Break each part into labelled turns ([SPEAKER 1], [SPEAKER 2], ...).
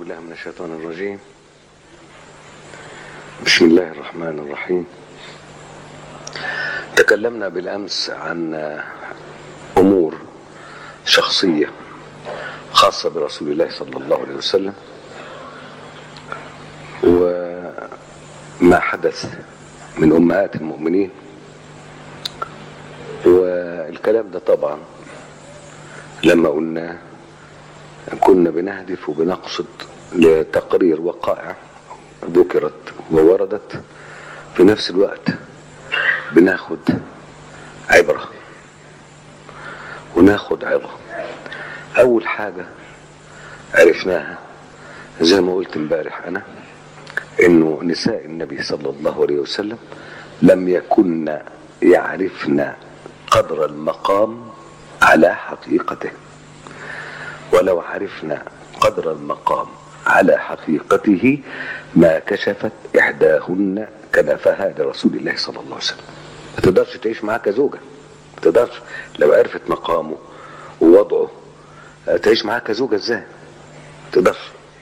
[SPEAKER 1] بالله من الشيطان الرجيم بسم الله الرحمن الرحيم تكلمنا بالأمس عن أمور شخصية خاصة برسول الله صلى الله عليه وسلم وما حدث من أمهات المؤمنين والكلام ده طبعا لما قلنا كنا بنهدف وبنقصد لتقرير وقائع ذكرت ووردت في نفس الوقت بناخد عبرة وناخد عظة أول حاجة عرفناها زي ما قلت امبارح أنا إنه نساء النبي صلى الله عليه وسلم لم يكن يعرفن قدر المقام على حقيقته ولو عرفنا قدر المقام على حقيقته ما كشفت إحداهن كنفها لرسول الله صلى الله عليه وسلم ما تقدرش تعيش معاه كزوجة ما تقدرش لو عرفت مقامه ووضعه تعيش معاه كزوجة ازاي ما تقدرش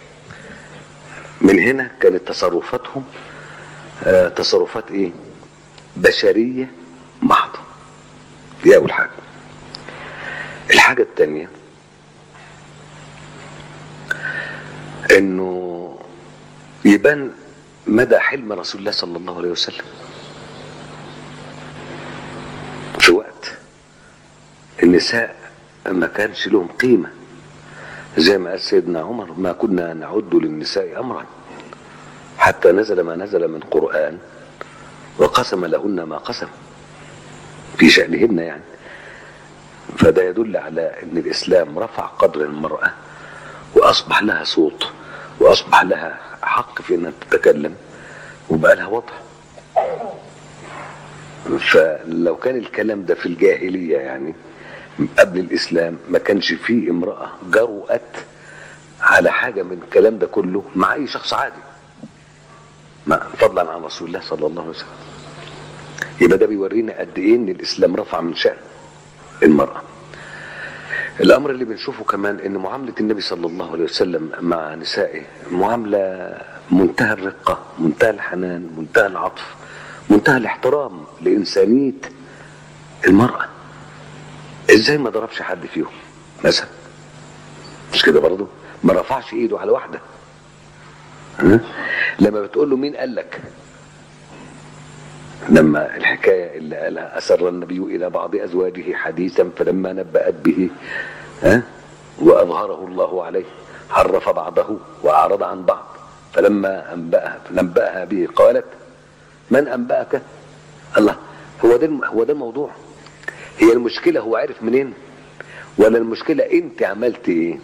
[SPEAKER 1] من هنا كانت تصرفاتهم آه تصرفات ايه بشرية محضة دي اول حاجة الحاجة التانية انه يبان مدى حلم رسول الله صلى الله عليه وسلم في وقت النساء ما كانش لهم قيمة زي ما قال سيدنا عمر ما كنا نعد للنساء أمرا حتى نزل ما نزل من قرآن وقسم لهن ما قسم في شأنهن يعني فده يدل على ان الاسلام رفع قدر المرأة واصبح لها صوت واصبح لها حق في انها تتكلم وبقى لها وضع فلو كان الكلام ده في الجاهلية يعني قبل الاسلام ما كانش فيه امرأة جرؤت على حاجة من الكلام ده كله مع اي شخص عادي فضلا عن رسول الله صلى الله عليه وسلم يبقى ده بيورينا قد ايه ان الاسلام رفع من شأن المرأة الأمر اللي بنشوفه كمان إن معاملة النبي صلى الله عليه وسلم مع نسائه معاملة منتهى الرقة منتهى الحنان منتهى العطف منتهى الاحترام لإنسانية المرأة إزاي ما ضربش حد فيهم مثلا مش كده برضه ما رفعش إيده على واحدة ها؟ لما بتقول له مين قال لك لما الحكاية اللي قالها أسر النبي إلى بعض أزواجه حديثا فلما نبأت به ها وأظهره الله عليه عرف بعضه وأعرض عن بعض فلما أنبأها نبأها به قالت من أنبأك الله هو ده هو ده الموضوع هي المشكلة هو عارف منين ولا المشكلة أنت عملت إيه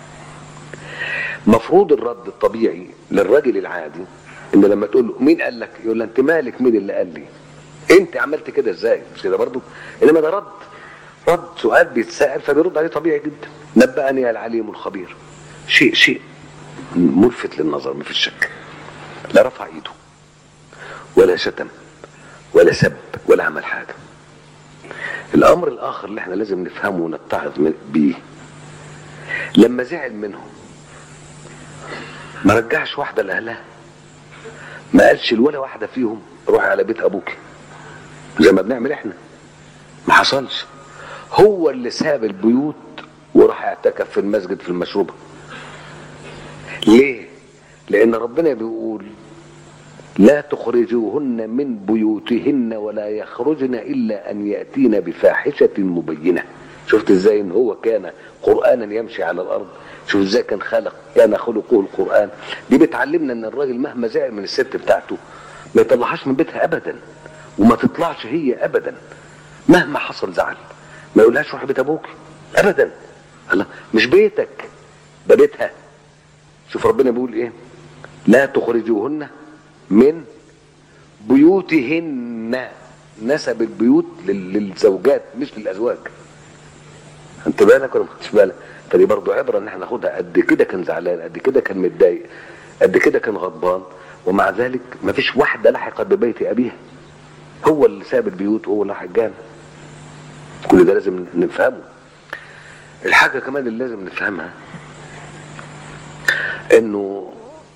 [SPEAKER 1] مفروض الرد الطبيعي للراجل العادي ان لما تقول له مين قال لك يقول له انت مالك مين اللي قال لي انت عملت كده ازاي مش كده برضه انما ده رد رد سؤال بيتسال فبيرد عليه طبيعي جدا نبأني العليم الخبير شيء شيء ملفت للنظر ما فيش شك لا رفع ايده ولا شتم ولا سب ولا عمل حاجه الامر الاخر اللي احنا لازم نفهمه ونتعظ بيه لما زعل منهم ما رجعش واحده لاهلها ما قالش ولا واحدة فيهم روحي على بيت أبوك زي ما بنعمل احنا ما حصلش هو اللي ساب البيوت وراح اعتكف في المسجد في المشروبة ليه لأن ربنا بيقول لا تخرجوهن من بيوتهن ولا يخرجن إلا أن يأتين بفاحشة مبينة شفت ازاي ان هو كان قرآنا يمشي على الأرض شوف ازاي كان خلق كان خلقه القرآن دي بتعلمنا ان الراجل مهما زعل من الست بتاعته ما يطلعهاش من بيتها ابدا وما تطلعش هي ابدا مهما حصل زعل ما يقولهاش روح بيت ابوك ابدا الله مش بيتك ده بيتها شوف ربنا بيقول ايه لا تخرجوهن من بيوتهن نسب البيوت للزوجات مش للازواج انت بالك ولا ما خدتش بالك فدي برضه عبره ان احنا ناخدها قد كده كان زعلان قد كده كان متضايق قد كده كان غضبان ومع ذلك ما فيش واحده لحقت ببيت ابيها هو اللي ساب البيوت وهو اللي راح الجامع كل ده لازم نفهمه الحاجه كمان اللي لازم نفهمها انه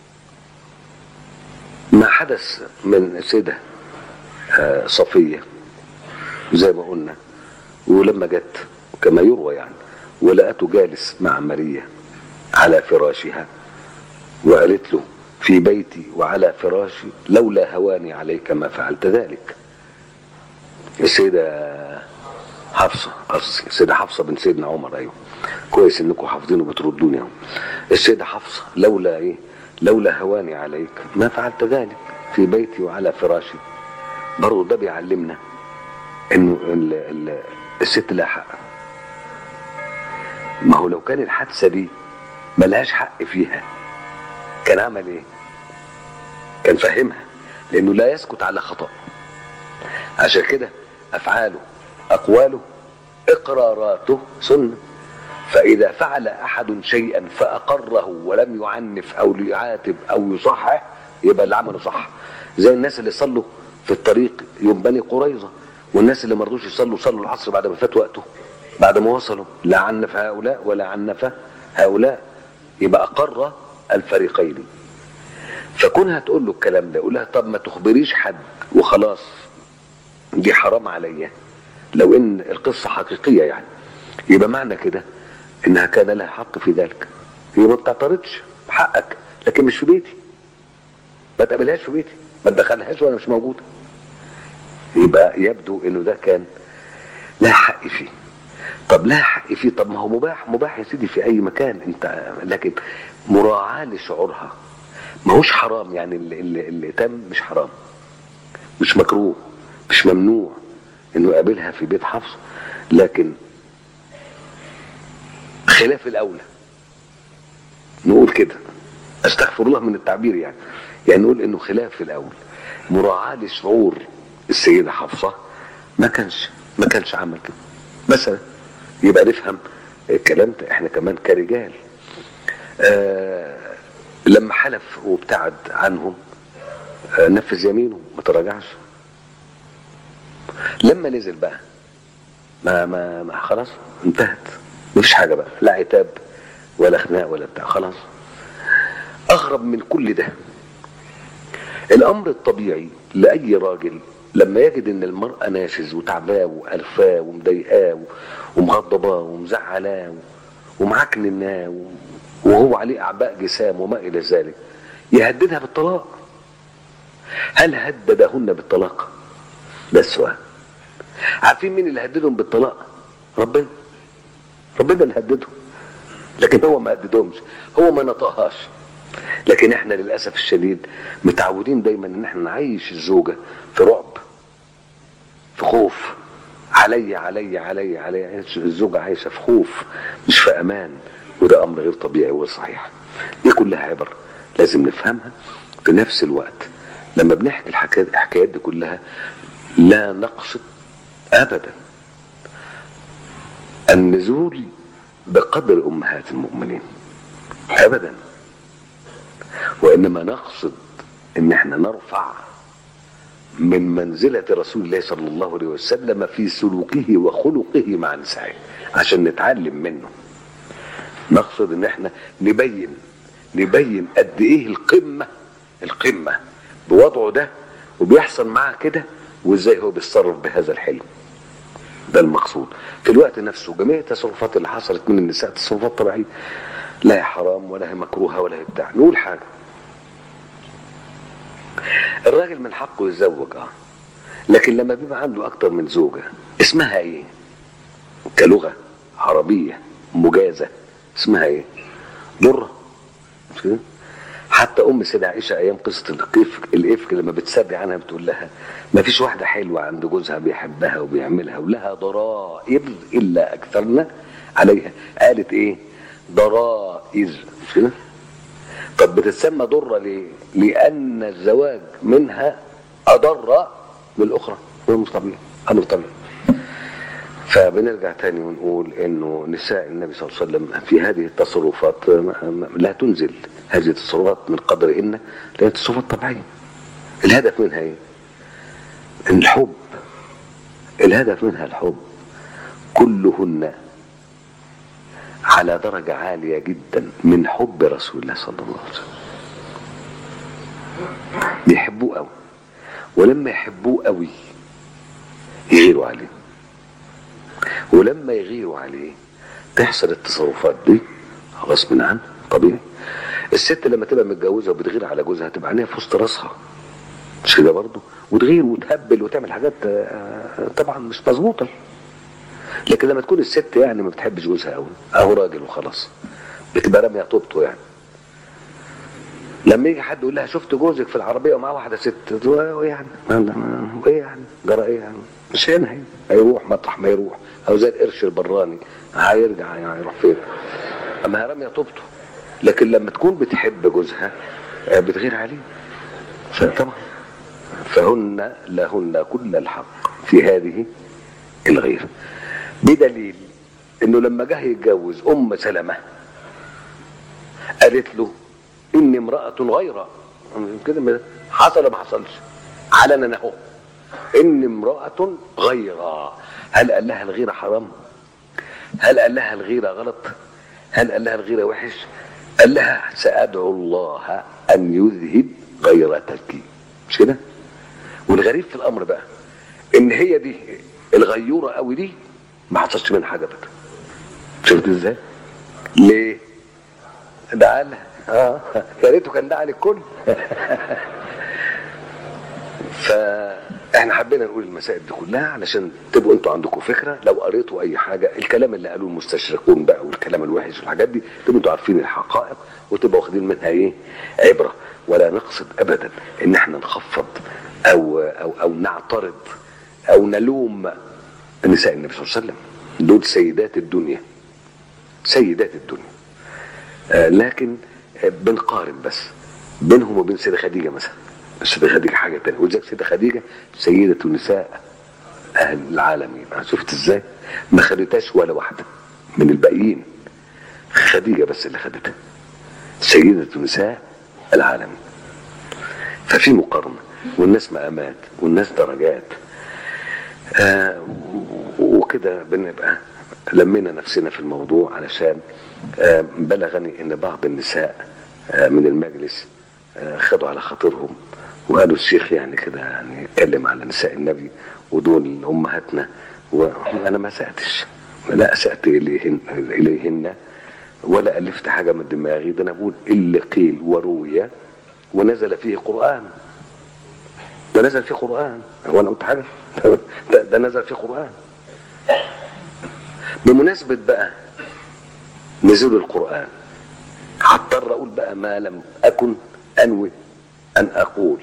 [SPEAKER 1] ما حدث من السيدة آه، صفية زي ما قلنا ولما جت كما يروى يعني ولقته جالس مع ماريا على فراشها وقالت له في بيتي وعلى فراشي لولا هواني عليك ما فعلت ذلك السيدة حفصة قصدي السيدة حفصة بنت سيدنا عمر أيوه كويس إنكم حافظين وبتردوني أهو السيدة حفصة لولا إيه لولا هواني عليك ما فعلت ذلك في بيتي وعلى فراشي برضه ده بيعلمنا إنه ال- ال- الست لها حق ما هو لو كان الحادثة دي ملهاش حق فيها كان عمل ايه كان فهمها لانه لا يسكت على خطأ عشان كده افعاله اقواله اقراراته سنه فاذا فعل احد شيئا فاقره ولم يعنف او يعاتب او يصحح يبقى اللي عمله صح زي الناس اللي صلوا في الطريق يوم بني قريظه والناس اللي ما رضوش يصلوا صلوا العصر بعد ما فات وقته بعد ما وصلوا لا عنف هؤلاء ولا عنف هؤلاء يبقى اقر الفريقين فكونها تقول له الكلام ده يقول لها طب ما تخبريش حد وخلاص دي حرام عليا لو ان القصه حقيقيه يعني يبقى معنى كده انها كان لها حق في ذلك هي ما بتعترضش حقك لكن مش في بيتي ما تقابلهاش في بيتي ما تدخلهاش وانا مش موجود يبقى يبدو انه ده كان لها حق فيه طب لها حق فيه طب ما هو مباح مباح يا سيدي في اي مكان انت لكن مراعاه لشعورها ما هوش حرام يعني اللي, اللي, اللي تم مش حرام مش مكروه مش ممنوع انه يقابلها في بيت حفص لكن خلاف الاولى نقول كده استغفر الله من التعبير يعني يعني نقول انه خلاف الاول مراعاه لشعور السيده حفصه ما كانش ما كانش عمل كده مثلا يبقى نفهم الكلام ده احنا كمان كرجال آه لما حلف وابتعد عنهم آه نفذ يمينه ما تراجعش لما نزل بقى ما ما, ما خلاص انتهت مفيش حاجه بقى لا عتاب ولا خناق ولا بتاع خلاص اغرب من كل ده الامر الطبيعي لاي راجل لما يجد ان المرأة ناشز وتعباه وقرفاه ومضايقاه ومغضباه ومزعلاه ومعكنناه وهو عليه اعباء جسام وما الى ذلك يهددها بالطلاق هل هددهن بالطلاق ده السؤال عارفين مين اللي هددهم بالطلاق ربنا ربنا اللي هددهم لكن هو ما هددهمش هو ما نطقهاش لكن احنا للاسف الشديد متعودين دايما ان احنا نعيش الزوجه في رعب في خوف علي علي علي علي الزوجه عايشه في خوف مش في امان وده امر غير طبيعي وصحيح دي كلها عبر لازم نفهمها في نفس الوقت لما بنحكي الحكايات الحكايات دي كلها لا نقصد ابدا النزول بقدر امهات المؤمنين ابدا وانما نقصد ان احنا نرفع من منزلة رسول الله صلى الله عليه وسلم في سلوكه وخلقه مع نسائه عشان نتعلم منه نقصد ان احنا نبين نبين قد ايه القمة القمة بوضعه ده وبيحصل معاه كده وازاي هو بيتصرف بهذا الحلم ده المقصود في الوقت نفسه جميع التصرفات اللي حصلت من النساء تصرفات طبيعية لا هي حرام ولا هي مكروهة ولا هي بتاع نقول حاجة الراجل من حقه يتزوج اه لكن لما بيبقى عنده اكتر من زوجة اسمها ايه كلغة عربية مجازة اسمها ايه ضرة مش كده حتى ام سيدة عائشة ايام قصة الافك الافك لما بتسري عنها بتقول لها ما فيش واحدة حلوة عند جوزها بيحبها وبيعملها ولها ضرائر الا اكثرنا عليها قالت ايه ضرائر مش كده طب بتتسمى ضرة ليه؟ لأن الزواج منها أضر من الأخرى هو مش طبيعي أمر طبيعي فبنرجع تاني ونقول انه نساء النبي صلى الله عليه وسلم في هذه التصرفات لا تنزل هذه التصرفات من قدرهن لان تصرفات طبيعيه الهدف منها ايه؟ الحب الهدف منها الحب كلهن على درجة عالية جدا من حب رسول الله صلى الله عليه وسلم بيحبوه قوي ولما يحبوه قوي يغيروا عليه ولما يغيروا عليه تحصل التصرفات دي غصب عنه طبيعي الست لما تبقى متجوزه وبتغير على جوزها تبقى عينيها في وسط راسها مش كده برضه وتغير وتهبل وتعمل حاجات آه، طبعا مش مظبوطه لكن لما تكون الست يعني ما بتحبش جوزها قوي اهو راجل وخلاص بتبقى راميه طوبته يعني لما يجي حد يقول لها شفت جوزك في العربيه ومعاه واحده ست تقول له ايه يعني؟ ايه يعني؟ جرى ايه يعني؟ مش هنا هي هيروح مطرح ما يروح او زي القرش البراني هيرجع يعني يروح فين؟ اما هي راميه طوبته لكن لما تكون بتحب جوزها آه، بتغير عليه فطبعا فهن لهن كل الحق في هذه الغيرة بدليل انه لما جه يتجوز ام سلمة قالت له اني امرأة غيرة كده ما- حصل ما حصلش علنا اهو اني امرأة غيرة هل قال لها الغيرة حرام هل قال لها الغيرة غلط هل قال لها الغيرة وحش قال لها سأدعو الله أن يذهب غيرتك مش كده والغريب في الأمر بقى إن هي دي الغيورة قوي دي ما حصلش منها حاجة أبدا شفت إزاي ليه ده قالها اه يا ريته كان دعا للكل فاحنا حبينا نقول المسائل دي كلها علشان تبقوا انتوا عندكم فكره لو قريتوا اي حاجه الكلام اللي قالوه المستشرقون بقى والكلام الوحش والحاجات دي تبقوا انتوا عارفين الحقائق وتبقوا واخدين منها ايه عبره ولا نقصد ابدا ان احنا نخفض او او او نعترض او نلوم نساء النبي صلى الله عليه وسلم دول سيدات الدنيا سيدات الدنيا آه، لكن آه، بنقارن بس بينهم وبين سيدة خديجة مثلا السيدة خديجة حاجة تانية ولذلك سيدة خديجة سيدة نساء أهل العالمين شفت ازاي ما خدتهاش ولا واحدة من الباقيين خديجة بس اللي خدتها سيدة نساء العالمين ففي مقارنة والناس مقامات والناس درجات آه وكده بنبقى لمينا نفسنا في الموضوع علشان آه بلغني ان بعض النساء آه من المجلس آه خدوا على خاطرهم وقالوا الشيخ يعني كده يعني اتكلم على نساء النبي ودول امهاتنا وانا ما سأتش لا اسأت اليهن اليهن ولا الفت حاجه من دماغي ده انا بقول اللي قيل وروي ونزل فيه قران ده نزل فيه قرآن هو أنا قلت حاجة ده, ده نزل فيه قرآن بمناسبة بقى نزول القرآن هضطر أقول بقى ما لم أكن أنوي أن أقول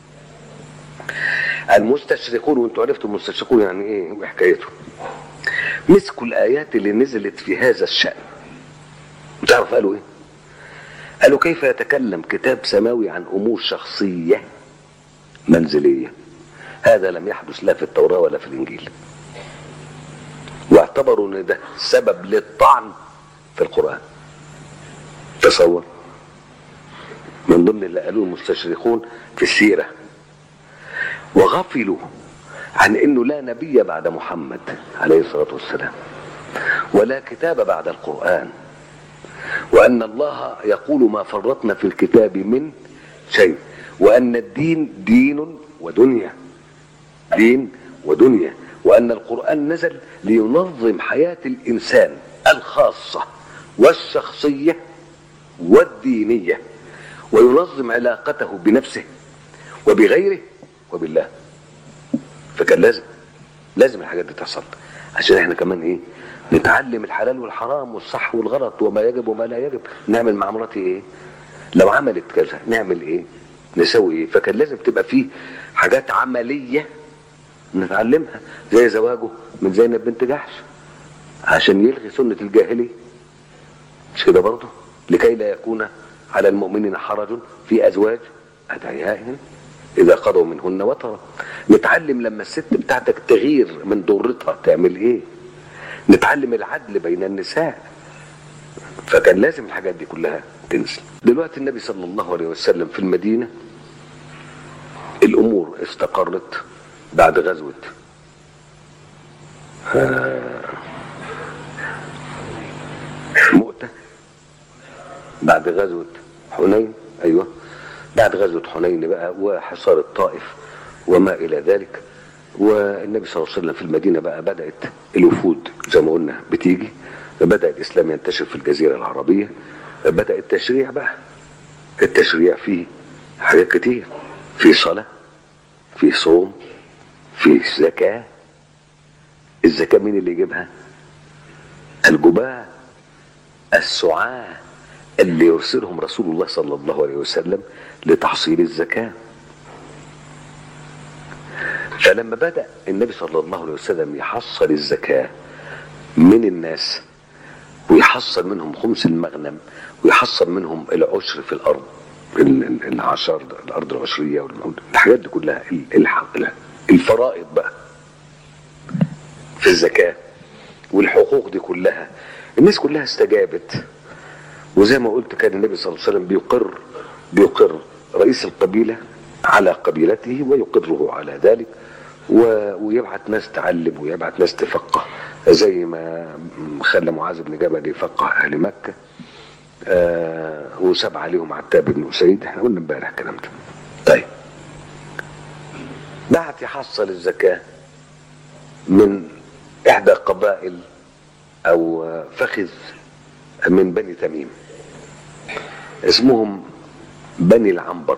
[SPEAKER 1] المستشرقون وانتوا عرفتوا المستشرقون يعني ايه وحكايته مسكوا الآيات اللي نزلت في هذا الشأن تعرف قالوا ايه قالوا كيف يتكلم كتاب سماوي عن أمور شخصية منزلية هذا لم يحدث لا في التوراة ولا في الإنجيل واعتبروا ان ده سبب للطعن في القرآن تصور من ضمن اللي قالوه المستشرقون في السيرة وغفلوا عن انه لا نبي بعد محمد عليه الصلاة والسلام ولا كتاب بعد القرآن وأن الله يقول ما فرطنا في الكتاب من شيء وأن الدين دين ودنيا دين ودنيا وأن القرآن نزل لينظم حياة الإنسان الخاصة والشخصية والدينية وينظم علاقته بنفسه وبغيره وبالله فكان لازم لازم الحاجات دي تحصل عشان احنا كمان ايه نتعلم الحلال والحرام والصح والغلط وما يجب وما لا يجب نعمل مع مراتي ايه لو عملت كذا نعمل ايه نسوي ايه فكان لازم تبقى فيه حاجات عملية نتعلمها زي زواجه من زينب بنت جحش عشان يلغي سنة الجاهلية مش كده برضه لكي لا يكون على المؤمنين حرج في أزواج أدعيائهم إذا قضوا منهن وطرا نتعلم لما الست بتاعتك تغير من ضرتها تعمل إيه نتعلم العدل بين النساء فكان لازم الحاجات دي كلها تنزل دلوقتي النبي صلى الله عليه وسلم في المدينة الأمور استقرت بعد غزوة آه، مؤتة بعد غزوة حنين أيوة بعد غزوة حنين بقى وحصار الطائف وما إلى ذلك والنبي صلى الله عليه وسلم في المدينة بقى بدأت الوفود زي ما قلنا بتيجي بدأ الإسلام ينتشر في الجزيرة العربية بدأ التشريع بقى التشريع فيه حاجات كتير في صلاة في صوم في زكاة الزكاة مين اللي يجيبها الجباة السعاة اللي يرسلهم رسول الله صلى الله عليه وسلم لتحصيل الزكاة فلما بدأ النبي صلى الله عليه وسلم يحصل الزكاة من الناس ويحصل منهم خمس المغنم ويحصل منهم العشر في الأرض ال- ال- العشر الأرض العشرية والمعود الحاجات دي كلها ال- الح- الفرائض بقى في الزكاة والحقوق دي كلها الناس كلها استجابت وزي ما قلت كان النبي صلى الله عليه وسلم بيقر بيقر رئيس القبيلة على قبيلته ويقره على ذلك و- ويبعت ناس تعلم ويبعت ناس تفقه زي ما خلى معاذ بن جبل يفقه اهل مكه آه وساب عليهم عتاب بن اسيد احنا قلنا امبارح الكلام ده طيب بعت يحصل الزكاه من احدى قبائل او فخذ من بني تميم اسمهم بني العنبر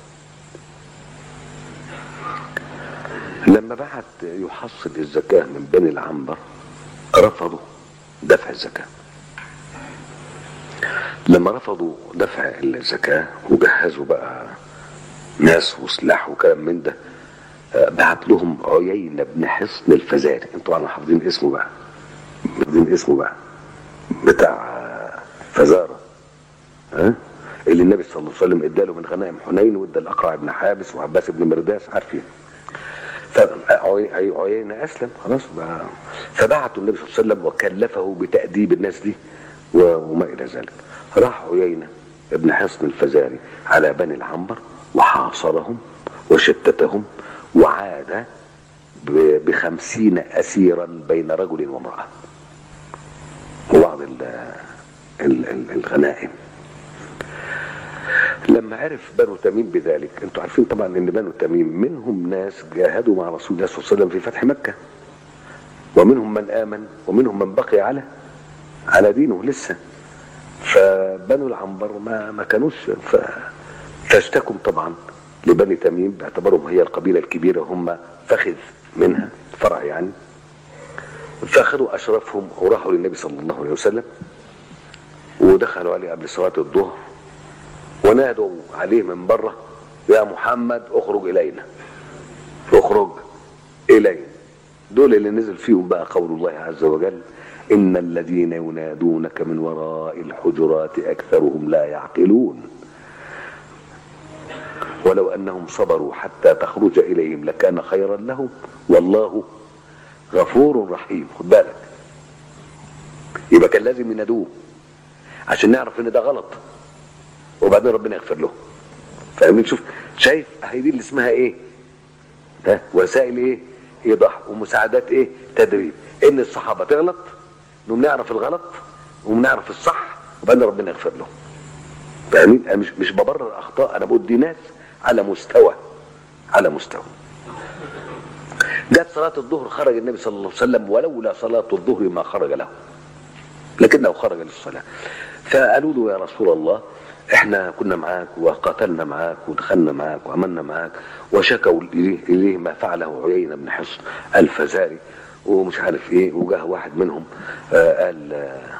[SPEAKER 1] لما بعت يحصل الزكاة من بني العنبر رفضوا دفع الزكاة لما رفضوا دفع الزكاة وجهزوا بقى ناس وسلاح وكلام من ده آه، بعت لهم عيينة بن حصن الفزاري انتوا طبعا حافظين اسمه بقى حافظين اسمه بقى بتاع آه، فزارة ها اللي النبي صلى الله عليه وسلم اداله من غنائم حنين وادى الاقرع بن حابس وعباس بن مرداس عارفين فعيينة أسلم خلاص بقى فبعتوا النبي صلى الله عليه وسلم وكلفه بتأديب الناس دي و- وما إلى ذلك راح عيينة ابن حصن الفزاري على بني العنبر وحاصرهم وشتتهم وعاد ب- بخمسين أسيرا بين رجل وامرأة وبعض ال- ال- ال- الغنائم لما عرف بنو تميم بذلك انتوا عارفين طبعا ان بنو تميم منهم ناس جاهدوا مع رسول الله صلى الله عليه وسلم في فتح مكة ومنهم من آمن ومنهم من بقي على على دينه لسه فبنو العنبر ما ما كانوش ف فاشتكوا طبعا لبني تميم باعتبارهم هي القبيلة الكبيرة هم فخذ منها فرع يعني فاخذوا اشرافهم وراحوا للنبي صلى الله عليه وسلم ودخلوا عليه قبل صلاة الظهر ونادوا عليه من بره يا محمد اخرج الينا اخرج الينا دول اللي نزل فيهم بقى قول الله عز وجل ان الذين ينادونك من وراء الحجرات اكثرهم لا يعقلون ولو انهم صبروا حتى تخرج اليهم لكان خيرا لهم والله غفور رحيم خد بالك يبقى كان لازم ينادوه عشان نعرف ان ده غلط وبعدين ربنا يغفر له فاهمين شوف شايف هي دي اللي اسمها ايه ها وسائل ايه ايضاح ومساعدات ايه تدريب ان الصحابه تغلط انهم نعرف الغلط ونعرف الصح وبعدين ربنا يغفر له فاهمين انا مش مش ببرر اخطاء انا بقول دي ناس على مستوى على مستوى جت صلاة الظهر خرج النبي صلى الله عليه وسلم ولولا صلاة الظهر ما خرج له لكنه خرج للصلاة فقالوا له يا رسول الله احنا كنا معاك وقاتلنا معاك ودخلنا معاك وعملنا معاك وشكوا اليه إليه ما فعله عيينة بن حصن الفزاري ومش عارف ايه وجاه واحد منهم آه قال آه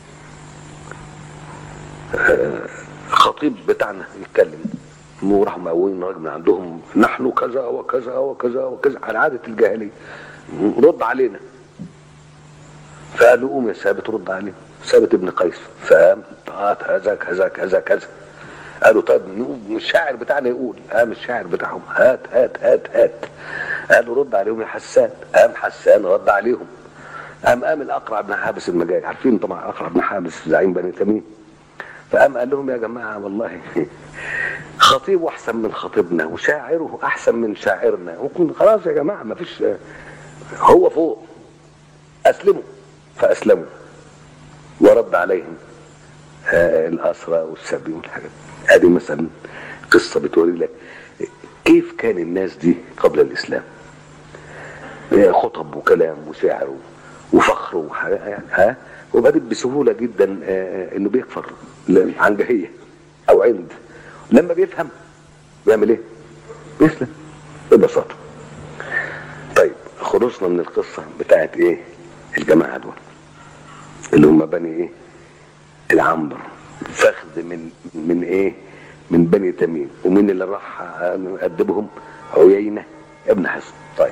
[SPEAKER 1] آه خطيب بتاعنا يتكلم وراحوا مقوين راجل من عندهم نحن كذا وكذا وكذا وكذا على عادة الجاهلية رد علينا فقال له قوم يا ثابت رد عليه ثابت ابن قيس فقام هات هذا كذا كذا كذا قالوا طيب نقول الشاعر بتاعنا يقول قام الشاعر بتاعهم هات هات هات هات قالوا رد عليهم يا حسان قام حسان رد عليهم قام قام الاقرع بن حابس المجاي عارفين طبعا الاقرع بن حابس زعيم بني تميم فقام قال لهم يا جماعه والله خطيبه احسن من خطيبنا وشاعره احسن من شاعرنا وكن خلاص يا جماعه ما فيش هو فوق اسلموا فاسلموا ورد عليهم آه الأسرى والسبي والحاجات ادي مثلا قصة بتوري لك كيف كان الناس دي قبل الإسلام آه، خطب وكلام وشعر وفخر وحاجات يعني ها وبعدين بسهولة جدا آه، آه، انه بيكفر ل- عن جهية او عند لما بيفهم بيعمل ايه بيسلم ببساطة طيب خلصنا من القصة بتاعت ايه الجماعة دول اللي هم بني ايه العنبر فخذ من من ايه من بني تميم ومين اللي راح أدبهم عيينة ابن حسن طيب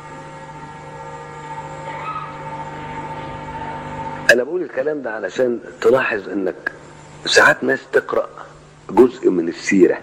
[SPEAKER 1] انا بقول الكلام ده علشان تلاحظ انك ساعات ناس تقرأ جزء من السيرة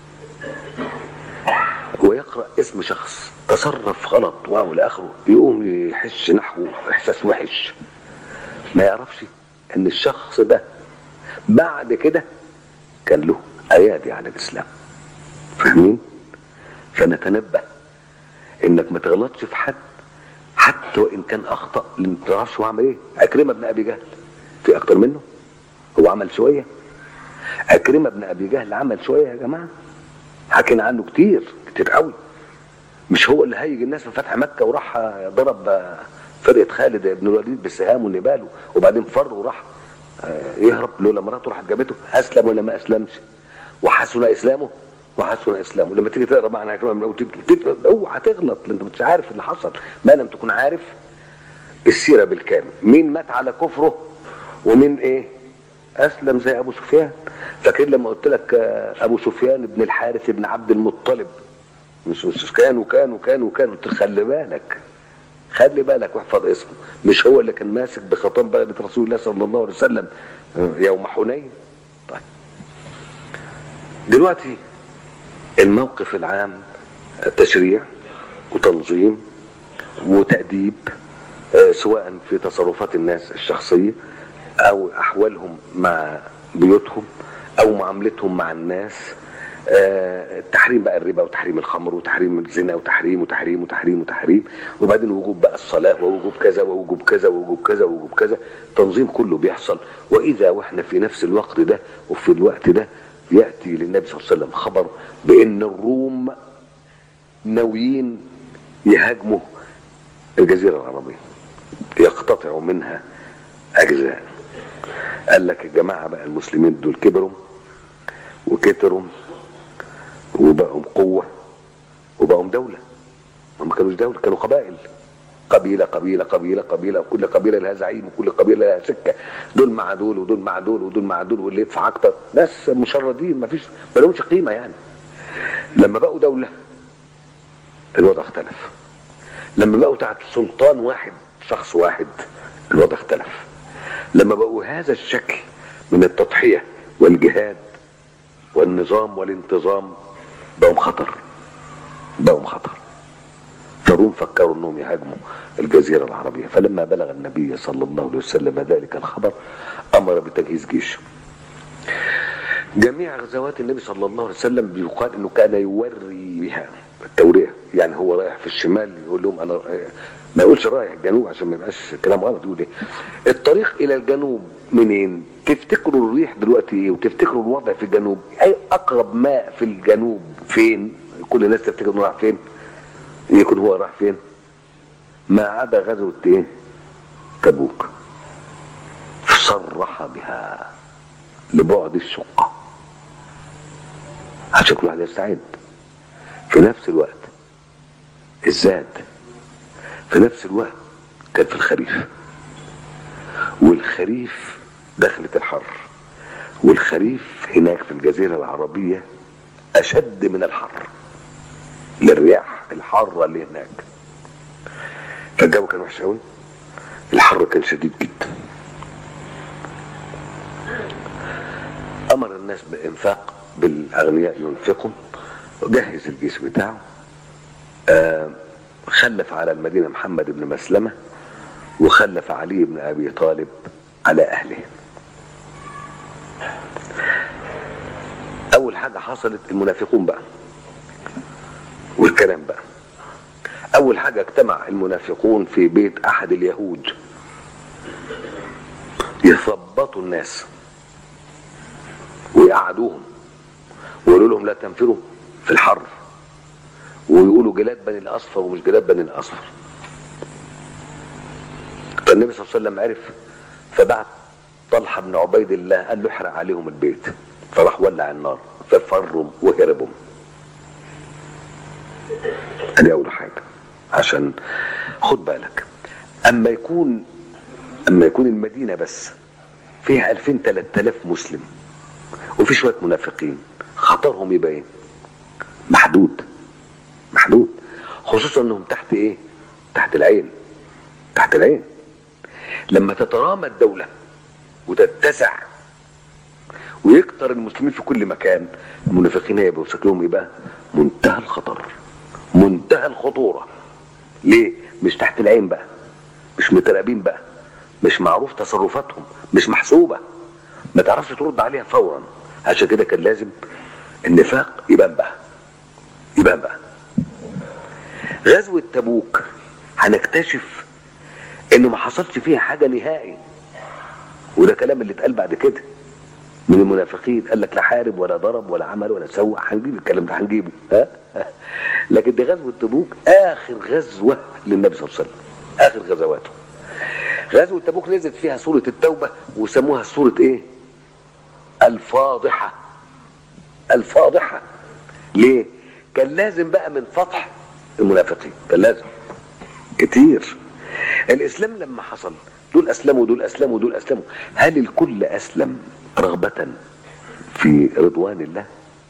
[SPEAKER 1] ويقرأ اسم شخص تصرف غلط واو لاخره يقوم يحس نحوه احساس وحش ما يعرفش ان الشخص ده بعد كده كان له ايادي على الاسلام فاهمين فنتنبه انك ما تغلطش في حد حتى وان كان اخطا لان ما تعرفش هو عمل ايه عكرمه بن ابي جهل في اكتر منه هو عمل شويه عكرمه بن ابي جهل عمل شويه يا جماعه حكينا عنه كتير كتير قوي مش هو اللي هيج الناس في فتح مكه وراح ضرب فرقه خالد بن الوليد بالسهام والنبال وبعدين فر وراح يهرب لولا مراته راحت جابته اسلم ولا ما اسلمش وحسن اسلامه وحسن اسلامه لما تيجي تقرا معنى كلمه اوعى تغلط لان انت مش عارف اللي حصل ما لم تكن عارف السيره بالكامل مين مات على كفره ومين ايه اسلم زي ابو سفيان فاكر لما قلت لك ابو سفيان بن الحارث بن عبد المطلب مش مش كان وكان وكان وكان قلت خلي بالك خلي بالك واحفظ اسمه مش هو اللي كان ماسك بخطام بلدة رسول الله صلى الله عليه وسلم يوم حنين طيب دلوقتي الموقف العام تشريع وتنظيم وتأديب سواء في تصرفات الناس الشخصية أو أحوالهم مع بيوتهم أو معاملتهم مع الناس آه تحريم بقى الربا وتحريم الخمر وتحريم الزنا وتحريم وتحريم وتحريم وتحريم وبعدين وجوب بقى الصلاة ووجوب كذا ووجوب كذا ووجوب كذا ووجوب كذا تنظيم كله بيحصل وإذا وإحنا في نفس الوقت ده وفي الوقت ده يأتي للنبي صلى الله عليه وسلم خبر بأن الروم ناويين يهاجموا الجزيرة العربية يقتطعوا منها أجزاء قال لك الجماعة بقى المسلمين دول كبروا وكتروا وبقوا قوة وبقوا دولة هم ما كانوش دولة كانوا قبائل قبيلة قبيلة قبيلة قبيلة وكل قبيلة لها زعيم وكل قبيلة لها سكة دول مع دول ودول مع دول ودول مع دول واللي يدفع أكتر ناس مشردين ما فيش ما لهمش قيمة يعني لما بقوا دولة الوضع اختلف لما بقوا تحت سلطان واحد شخص واحد الوضع اختلف لما بقوا هذا الشكل من التضحية والجهاد والنظام والانتظام بقوا خطر بقوا خطر فالروم فكروا انهم يهاجموا الجزيرة العربية فلما بلغ النبي صلى الله عليه وسلم ذلك الخبر امر بتجهيز جيش جميع غزوات النبي صلى الله عليه وسلم بيقال انه كان يوري بها التورية يعني هو رايح في الشمال يقول لهم انا ما يقولش رايح الجنوب عشان ما يبقاش كلام غلط يقول ايه الطريق الى الجنوب منين تفتكروا الريح دلوقتي ايه وتفتكروا الوضع في الجنوب اي اقرب ماء في الجنوب فين كل الناس تفتكر انه راح فين يكون هو راح فين ما عدا غزوة ايه تبوك صرح بها لبعد الشقة عشان كل واحد يستعد في نفس الوقت الزاد في نفس الوقت كان في الخريف والخريف دخلت الحر والخريف هناك في الجزيرة العربية أشد من الحر للرياح الحارة اللي هناك فالجو كان وحش قوي الحر كان شديد جدا أمر الناس بإنفاق بالأغنياء ينفقوا جهز الجيش بتاعه آه خلف على المدينة محمد بن مسلمة وخلف علي بن أبي طالب على أهله أول حاجة حصلت المنافقون بقى والكلام بقى أول حاجة اجتمع المنافقون في بيت أحد اليهود يثبطوا الناس ويقعدوهم ويقولوا لهم لا تنفروا في الحر ويقولوا جلاد بني الاصفر ومش جلاد بني الاصفر فالنبي صلى الله عليه وسلم عرف فبعت طلحه بن عبيد الله قال له احرق عليهم البيت فراح ولع النار ففروا وهربوا ادي اول حاجه عشان خد بالك اما يكون اما يكون المدينه بس فيها 2000 3000 مسلم وفي شويه منافقين خطرهم يبقى ايه محدود محدود خصوصا انهم تحت ايه تحت العين تحت العين لما تترامى الدولة وتتسع ويكتر المسلمين في كل مكان المنافقين هيبقوا شكلهم ايه بقى منتهى الخطر منتهى الخطورة ليه مش تحت العين بقى مش متراقبين بقى مش معروف تصرفاتهم مش محسوبة ما تعرفش ترد عليها فورا عشان كده كان لازم النفاق يبان بقى يبان بقى غزوة تبوك هنكتشف انه ما حصلش فيها حاجة نهائي وده كلام اللي اتقال بعد كده من المنافقين قال لك لا حارب ولا ضرب ولا عمل ولا سوى هنجيب الكلام ده هنجيبه ها لكن دي غزوة تبوك اخر غزوة للنبي صلى الله عليه وسلم اخر غزواته غزوة تبوك نزلت فيها سورة التوبة وسموها سورة ايه الفاضحة الفاضحة ليه كان لازم بقى من فتح المنافقين كان لازم كتير الاسلام لما حصل دول اسلموا دول اسلموا دول اسلموا هل الكل اسلم رغبة في رضوان الله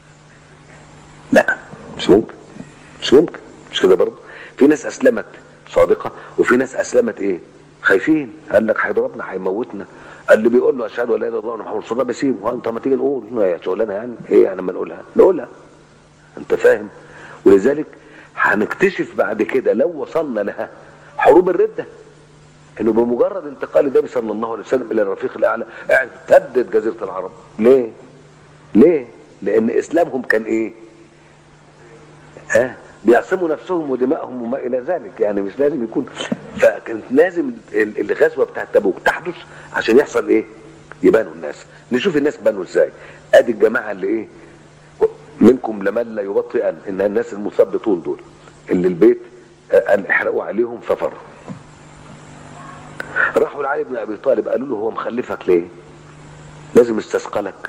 [SPEAKER 1] لا مش ممكن مش ممكن مش كده برضه في ناس اسلمت صادقة وفي ناس اسلمت ايه خايفين قال لك هيضربنا هيموتنا اللي بيقول له اشهد ان لا اله الا الله محمد رسول الله بسيبه انت ما تيجي نقول يا شغلانه يعني ايه يعني ما نقولها نقولها انت فاهم ولذلك هنكتشف بعد كده لو وصلنا لها حروب الردة انه بمجرد انتقال النبي صلى الله عليه وسلم الى الرفيق الاعلى اعتدت جزيرة العرب ليه ليه لان اسلامهم كان ايه ها بيعصموا نفسهم ودمائهم وما الى ذلك يعني مش لازم يكون فكانت لازم الغزوه بتاعت تبوك تحدث عشان يحصل ايه يبانوا الناس نشوف الناس بانوا ازاي ادي الجماعه اللي ايه منكم لمن لا يبطئن ان الناس المثبطون دول اللي البيت قال احرقوا عليهم ففروا راحوا لعلي بن ابي طالب قالوا له هو مخلفك ليه لازم استثقلك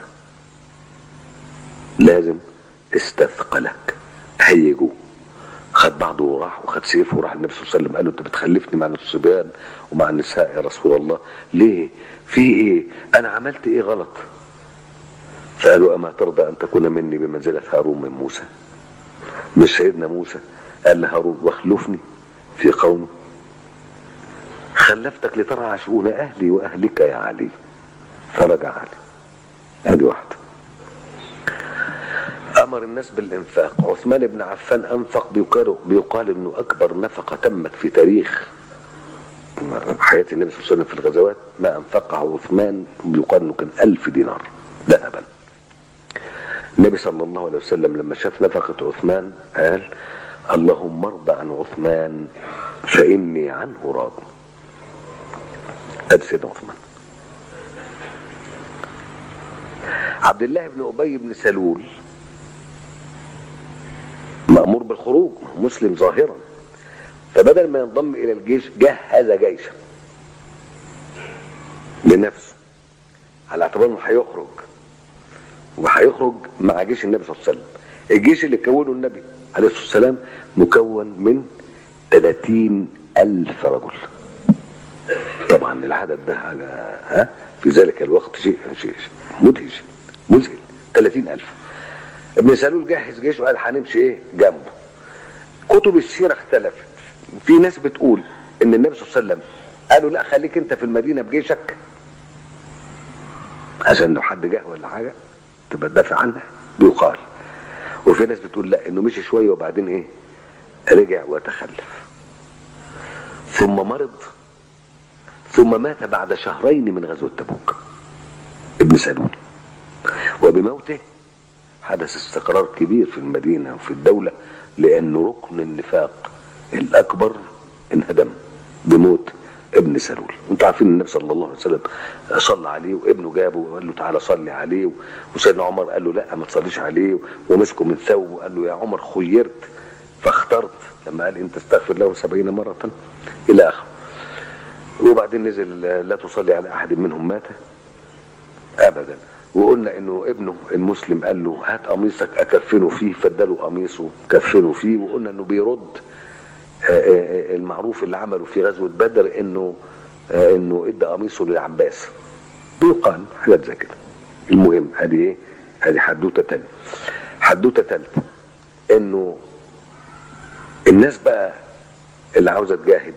[SPEAKER 1] لازم استثقلك هيجوا خد بعضه وراح وخد سيفه وراح النبي صلى الله عليه وسلم قال له انت بتخلفني مع الصبيان ومع النساء يا رسول الله ليه في ايه انا عملت ايه غلط فقالوا اما ترضى ان تكون مني بمنزله هارون من موسى مش سيدنا موسى قال لهارون واخلفني في قومي خلفتك لترعى شؤون اهلي واهلك يا علي فرجع علي ادي واحده امر الناس بالانفاق عثمان بن عفان انفق بيقال, بيقال انه اكبر نفقه تمت في تاريخ حياه النبي صلى الله عليه وسلم في الغزوات ما انفقه عثمان بيقال انه كان ألف دينار ذهبا النبي صلى الله عليه وسلم لما شاف نفقه عثمان قال اللهم ارضى عن عثمان فاني عنه راض ادي سيدنا عثمان عبد الله بن ابي بن سلول مأمور بالخروج مسلم ظاهرا فبدل ما ينضم إلى الجيش جهز جيشا لنفسه على اعتبار انه هيخرج وهيخرج مع جيش النبي صلى الله عليه وسلم الجيش اللي كونه النبي عليه الصلاة والسلام مكون من 30 ألف رجل طبعا العدد ده حاجة ها في ذلك الوقت شيء شيء مدهش مذهل 30 ألف ابن سلول جهز جيشه وقال هنمشي ايه جنبه كتب السيرة اختلفت في ناس بتقول ان النبي صلى الله عليه وسلم قالوا لا خليك انت في المدينة بجيشك عشان لو حد جه ولا حاجة تبقى تدافع عنها بيقال وفي ناس بتقول لا انه مشي شوية وبعدين ايه رجع وتخلف ثم مرض ثم مات بعد شهرين من غزوة تبوك ابن سلول وبموته حدث استقرار كبير في المدينة وفي الدولة لأن ركن النفاق الأكبر انهدم بموت ابن سلول انتوا عارفين النبي صلى الله عليه وسلم صلى عليه وابنه جابه وقال له تعالى صلي عليه وسيدنا عمر قال له لا ما تصليش عليه ومسكه من ثوبه وقال له يا عمر خيرت فاخترت لما قال انت استغفر له سبعين مرة الى اخره وبعدين نزل لا تصلي على احد منهم مات ابدا وقلنا انه ابنه المسلم قال له هات قميصك اكفنه فيه فاداله قميصه كفنه فيه وقلنا انه بيرد المعروف اللي عمله في غزوه بدر انه انه ادى قميصه للعباس بيقال حاجات زي كده المهم ادي ايه ادي حدوته تانية حدوته تالتة انه الناس بقى اللي عاوزه تجاهد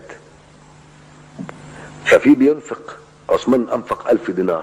[SPEAKER 1] ففي بينفق عثمان انفق ألف دينار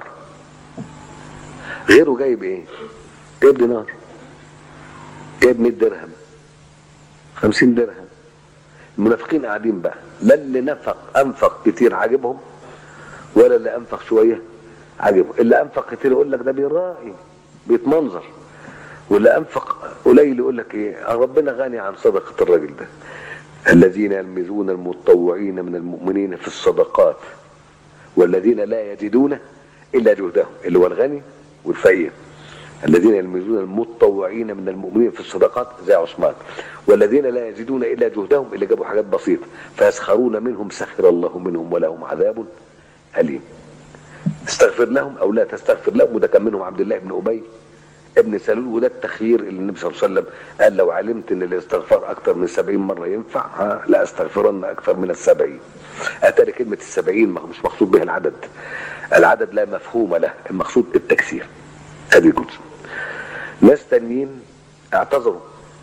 [SPEAKER 1] غيره جايب ايه جايب دينار جايب 100 درهم 50 درهم المنافقين قاعدين بقى لا اللي نفق انفق كتير عاجبهم ولا اللي انفق شويه عاجبهم اللي انفق كتير يقول لك ده بيرائي بيتمنظر واللي انفق قليل يقول لك ايه ربنا غني عن صدقه الراجل ده الذين يلمزون المتطوعين من المؤمنين في الصدقات والذين لا يجدون الا جهدهم اللي هو الغني والفقير الذين يلمزون المتطوعين من المؤمنين في الصدقات زي عثمان والذين لا يجدون الا جهدهم اللي جابوا حاجات بسيطه فيسخرون منهم سخر الله منهم ولهم عذاب اليم استغفر لهم او لا تستغفر لهم وده كان منهم عبد الله بن ابي ابن سلول وده التخيير اللي النبي صلى الله عليه وسلم قال لو علمت ان الاستغفار اكثر من سبعين مرة ينفع ها لا استغفرن اكثر من السبعين اتاري كلمة السبعين مش مقصود بها العدد العدد لا مفهوم له المقصود التكسير ادي جزء ناس تانيين اعتذروا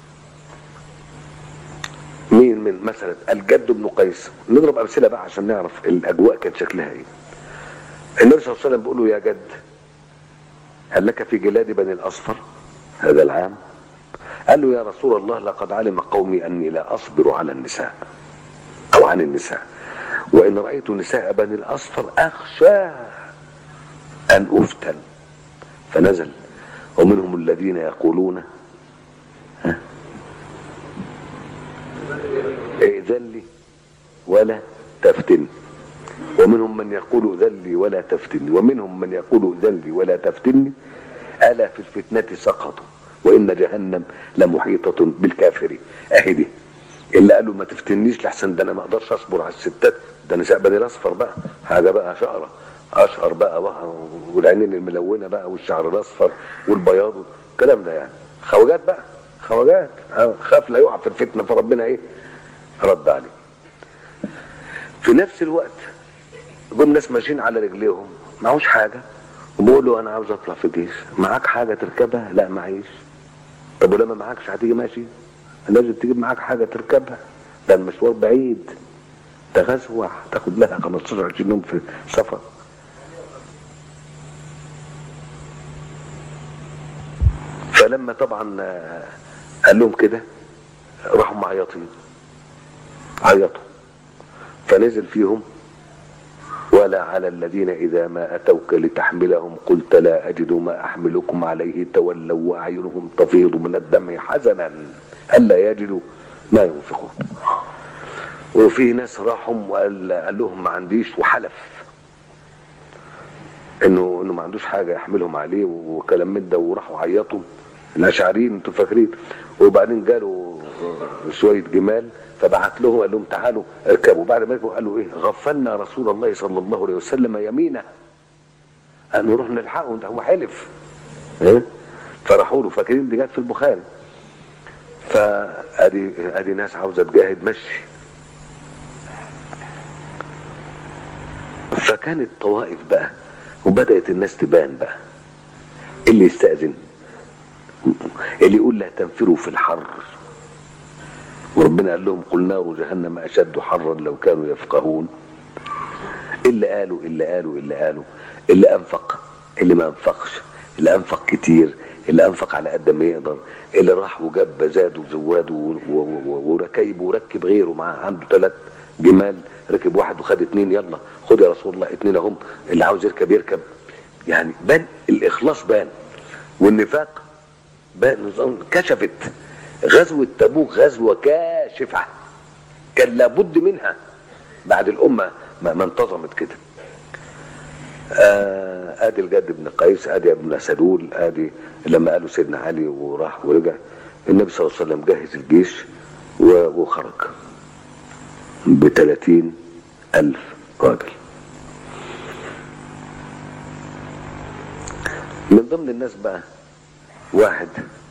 [SPEAKER 1] مين من مثلا الجد بن قيس نضرب امثله بقى عشان نعرف الاجواء كانت شكلها ايه النبي صلى الله عليه وسلم بيقول له يا جد هل لك في جلاد بني الاصفر هذا العام قال له يا رسول الله لقد علم قومي اني لا اصبر على النساء او عن النساء وان رايت نساء بني الاصفر اخشى ان افتن فنزل ومنهم الذين يقولون ها ائذن لي ولا تفتن ومنهم من يقول ائذن لي ولا تفتني ومنهم من يقول ائذن لي ولا تفتني ألا في الفتنة سقطوا وإن جهنم لمحيطة بالكافرين أهدي اللي قالوا ما تفتنيش لحسن ده انا ما اقدرش اصبر على الستات ده نساء بني الاصفر بقى حاجه بقى شقره اشهر بقى, بقى والعينين الملونه بقى والشعر الاصفر والبياض الكلام ده يعني خواجات بقى خواجات خاف لا يقع في الفتنه فربنا ايه رد عليه في نفس الوقت جم ناس ماشيين على رجليهم معهوش حاجه وبيقولوا انا عاوز اطلع في الجيش معاك حاجه تركبها لا معيش طب ولما معاكش هتيجي ماشي لازم تجيب معاك حاجه تركبها ده المشوار بعيد ده غزوه هتاخد لها 15 20 يوم في سفر فلما طبعا قال لهم كده راحوا معيطين عيطوا فنزل فيهم ولا على الذين إذا ما أتوك لتحملهم قلت لا أجد ما أحملكم عليه تولوا وأعينهم تفيض من الدمع حزنا ألا يجدوا ما ينفقون وفي ناس راحوا وقال قال لهم ما عنديش وحلف انه انه ما عندوش حاجه يحملهم عليه وكلام من ده وراحوا عيطوا الاشعريين انتوا فاكرين وبعدين جاله شويه جمال فبعت لهم قال لهم تعالوا اركبوا بعد ما ركبوا قالوا ايه غفلنا رسول الله صلى الله عليه وسلم يمينه ان نروح نلحقه ده هو حلف ايه فراحوا له فاكرين دي جت في البخاري فادي ادي ناس عاوزه تجاهد مشي فكانت طوائف بقى وبدات الناس تبان بقى اللي يستاذن اللي يقول لا تنفروا في الحر وربنا قال لهم قل نار جهنم اشد حرا لو كانوا يفقهون اللي قالوا اللي قالوا اللي قالوا اللي انفق اللي ما انفقش اللي انفق كتير اللي انفق على قد ما يقدر اللي راح وجاب زاد وزواد وركيب وركب غيره معاه عنده ثلاث جمال ركب واحد وخد اتنين يلا خد يا رسول الله اتنين اهم اللي عاوز يركب يركب يعني بان الاخلاص بان والنفاق بان كشفت غزوة تبوك غزوة كاشفة كان لابد منها بعد الأمة ما, ما انتظمت كده آه ادي الجد بن قيس ادي ابن سلول ادي لما قالوا سيدنا علي وراح ورجع النبي صلى الله عليه وسلم جهز الجيش و- وخرج بثلاثين ألف راجل من ضمن الناس بقى واحد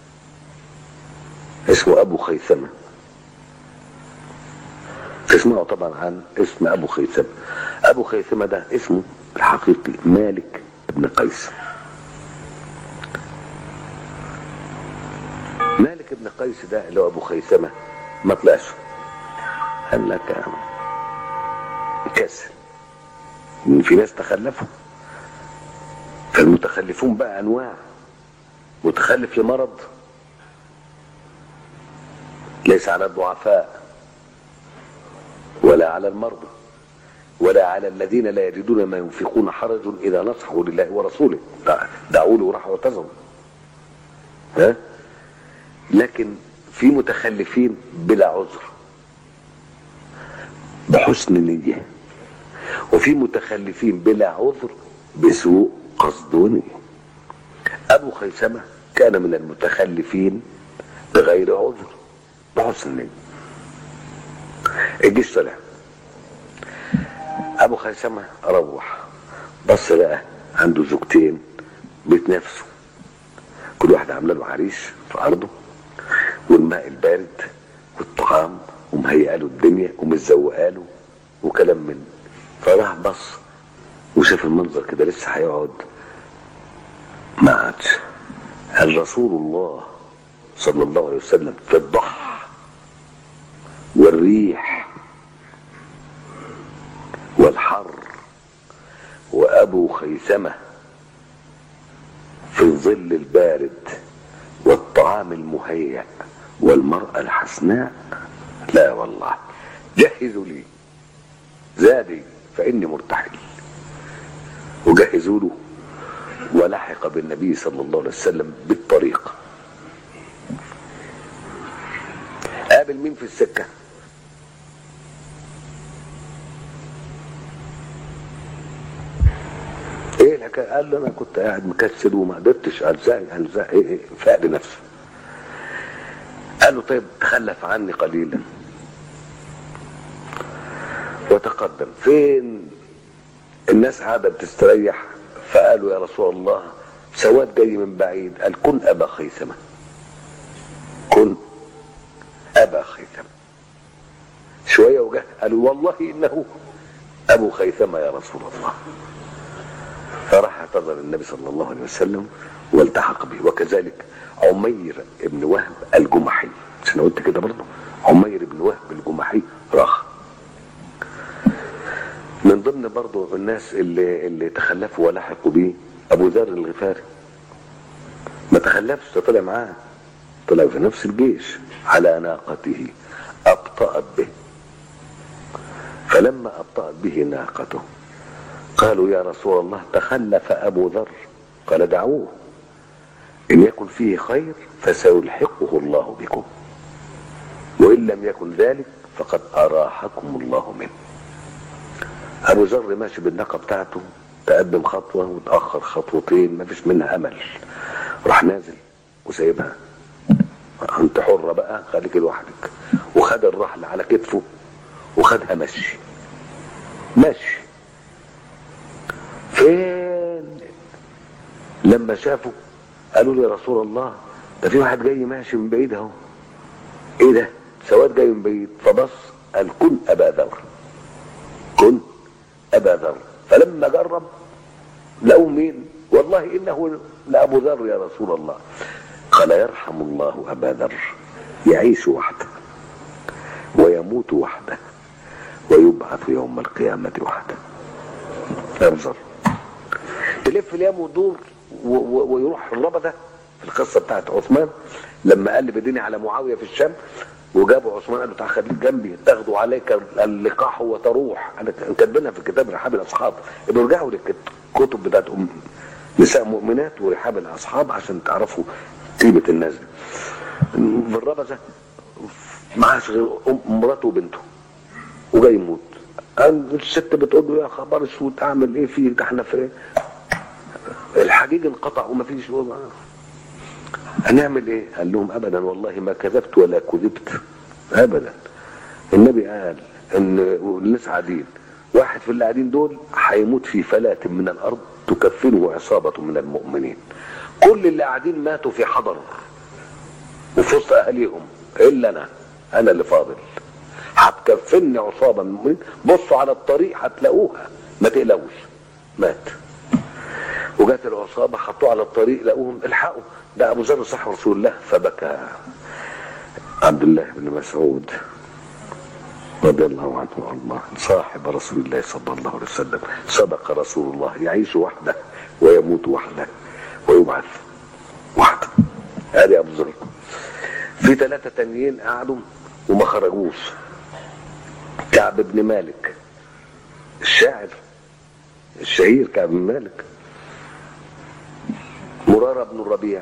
[SPEAKER 1] اسمه أبو خيثمة تسمعوا طبعا عن اسم أبو خيثمة أبو خيثمة ده اسمه الحقيقي مالك بن قيس مالك بن قيس ده اللي هو أبو خيثمة ما طلعش قال لك كسل إن في ناس تخلفوا فالمتخلفون بقى أنواع متخلف لمرض ليس على الضعفاء ولا على المرضى ولا على الذين لا يجدون ما ينفقون حرج اذا نصحوا لله ورسوله دع- دعوا له وراحوا واعتذروا ها لكن في متخلفين بلا عذر بحسن نية وفي متخلفين بلا عذر بسوء قصد ونية أبو خيثمة كان من المتخلفين بغير عذر بحسن نية الجيش طلع ابو خيثمه روح بص لقى عنده زوجتين بيتنافسوا كل واحده عامله له عريس في ارضه والماء البارد والطعام ومهيئه له الدنيا ومتزوقه له وكلام من فراح بص وشاف المنظر كده لسه هيقعد ما عادش قال رسول الله صلى الله عليه وسلم في الضحى والريح والحر وابو خيثمه في الظل البارد والطعام المهيأ والمرأة الحسناء لا والله جهزوا لي زادي فإني مرتحل وجهزوا له ولحق بالنبي صلى الله عليه وسلم بالطريق قابل مين في السكه ايه الحكايه قال له انا كنت قاعد مكسل وما قدرتش الزق الزق ايه ايه فاق لنفسه قال له طيب تخلف عني قليلا وتقدم فين الناس قاعده بتستريح فقالوا يا رسول الله سواد جاي من بعيد قال كن ابا خيثمه كن ابا خيثمه شويه وجه قالوا والله انه ابو خيثمه يا رسول الله فراح اعتذر النبي صلى الله عليه وسلم والتحق به وكذلك عمير بن وهب الجمحي مش انا قلت كده برضه عمير بن وهب الجمحي راح من ضمن برضه الناس اللي اللي تخلفوا ولحقوا به ابو ذر الغفاري ما تخلفش ده طلع معاه طلع في نفس الجيش على ناقته ابطأت به فلما ابطأت به ناقته قالوا يا رسول الله تخلف ابو ذر قال دعوه ان يكن فيه خير فسيلحقه الله بكم وان لم يكن ذلك فقد اراحكم الله منه ابو ذر ماشي بالناقه بتاعته تقدم خطوه وتاخر خطوتين ما فيش منها امل راح نازل وسايبها انت حره بقى خليك لوحدك وخد الرحل على كتفه وخدها مشي مشي فين لما شافوا قالوا له يا رسول الله ده في واحد جاي ماشي من بعيد اهو ايه ده سواد جاي من بعيد فبص قال كن ابا ذر كن ابا ذر فلما جرب لقوا مين والله انه لابو ذر يا رسول الله قال يرحم الله ابا ذر يعيش وحده ويموت وحده ويبعث يوم القيامه وحده ابو ذر تلف اليوم وتدور و- و- ويروح الربده في القصه بتاعت عثمان لما قلب الدنيا على معاويه في الشام وجابوا عثمان قال له تعال خليك جنبي تاخذوا عليك اللقاح وتروح انا كاتبينها في كتاب رحاب الاصحاب يبقوا ارجعوا للكتب بتاعت ام نساء مؤمنات ورحاب الاصحاب عشان تعرفوا قيمه الناس دي في الربذه معهاش غير أم- مراته وبنته وجاي يموت قال الست بتقول له يا خبر اسود اعمل ايه فيه ده احنا في ايه الحجيج انقطع وما فيش وضع هنعمل ايه قال لهم ابدا والله ما كذبت ولا كذبت ابدا النبي قال ان الناس قاعدين واحد في اللي قاعدين دول هيموت في فلاة من الارض تكفنه عصابة من المؤمنين كل اللي قاعدين ماتوا في حضر وفي وسط اهاليهم الا انا انا اللي فاضل هتكفني عصابة من المؤمنين بصوا على الطريق هتلاقوها ما تقلقوش مات وجات العصابة حطوه على الطريق لقوهم الحقوا ده ابو ذر صح رسول الله فبكى عبد الله بن مسعود رضي الله عنه وارضاه صاحب رسول الله صلى الله عليه وسلم صدق رسول الله يعيش وحده ويموت وحده ويبعث وحده ادي ابو ذر في ثلاثة تانيين قعدوا وما خرجوش كعب بن مالك الشاعر الشهير كعب بن مالك مرارة بن الربيع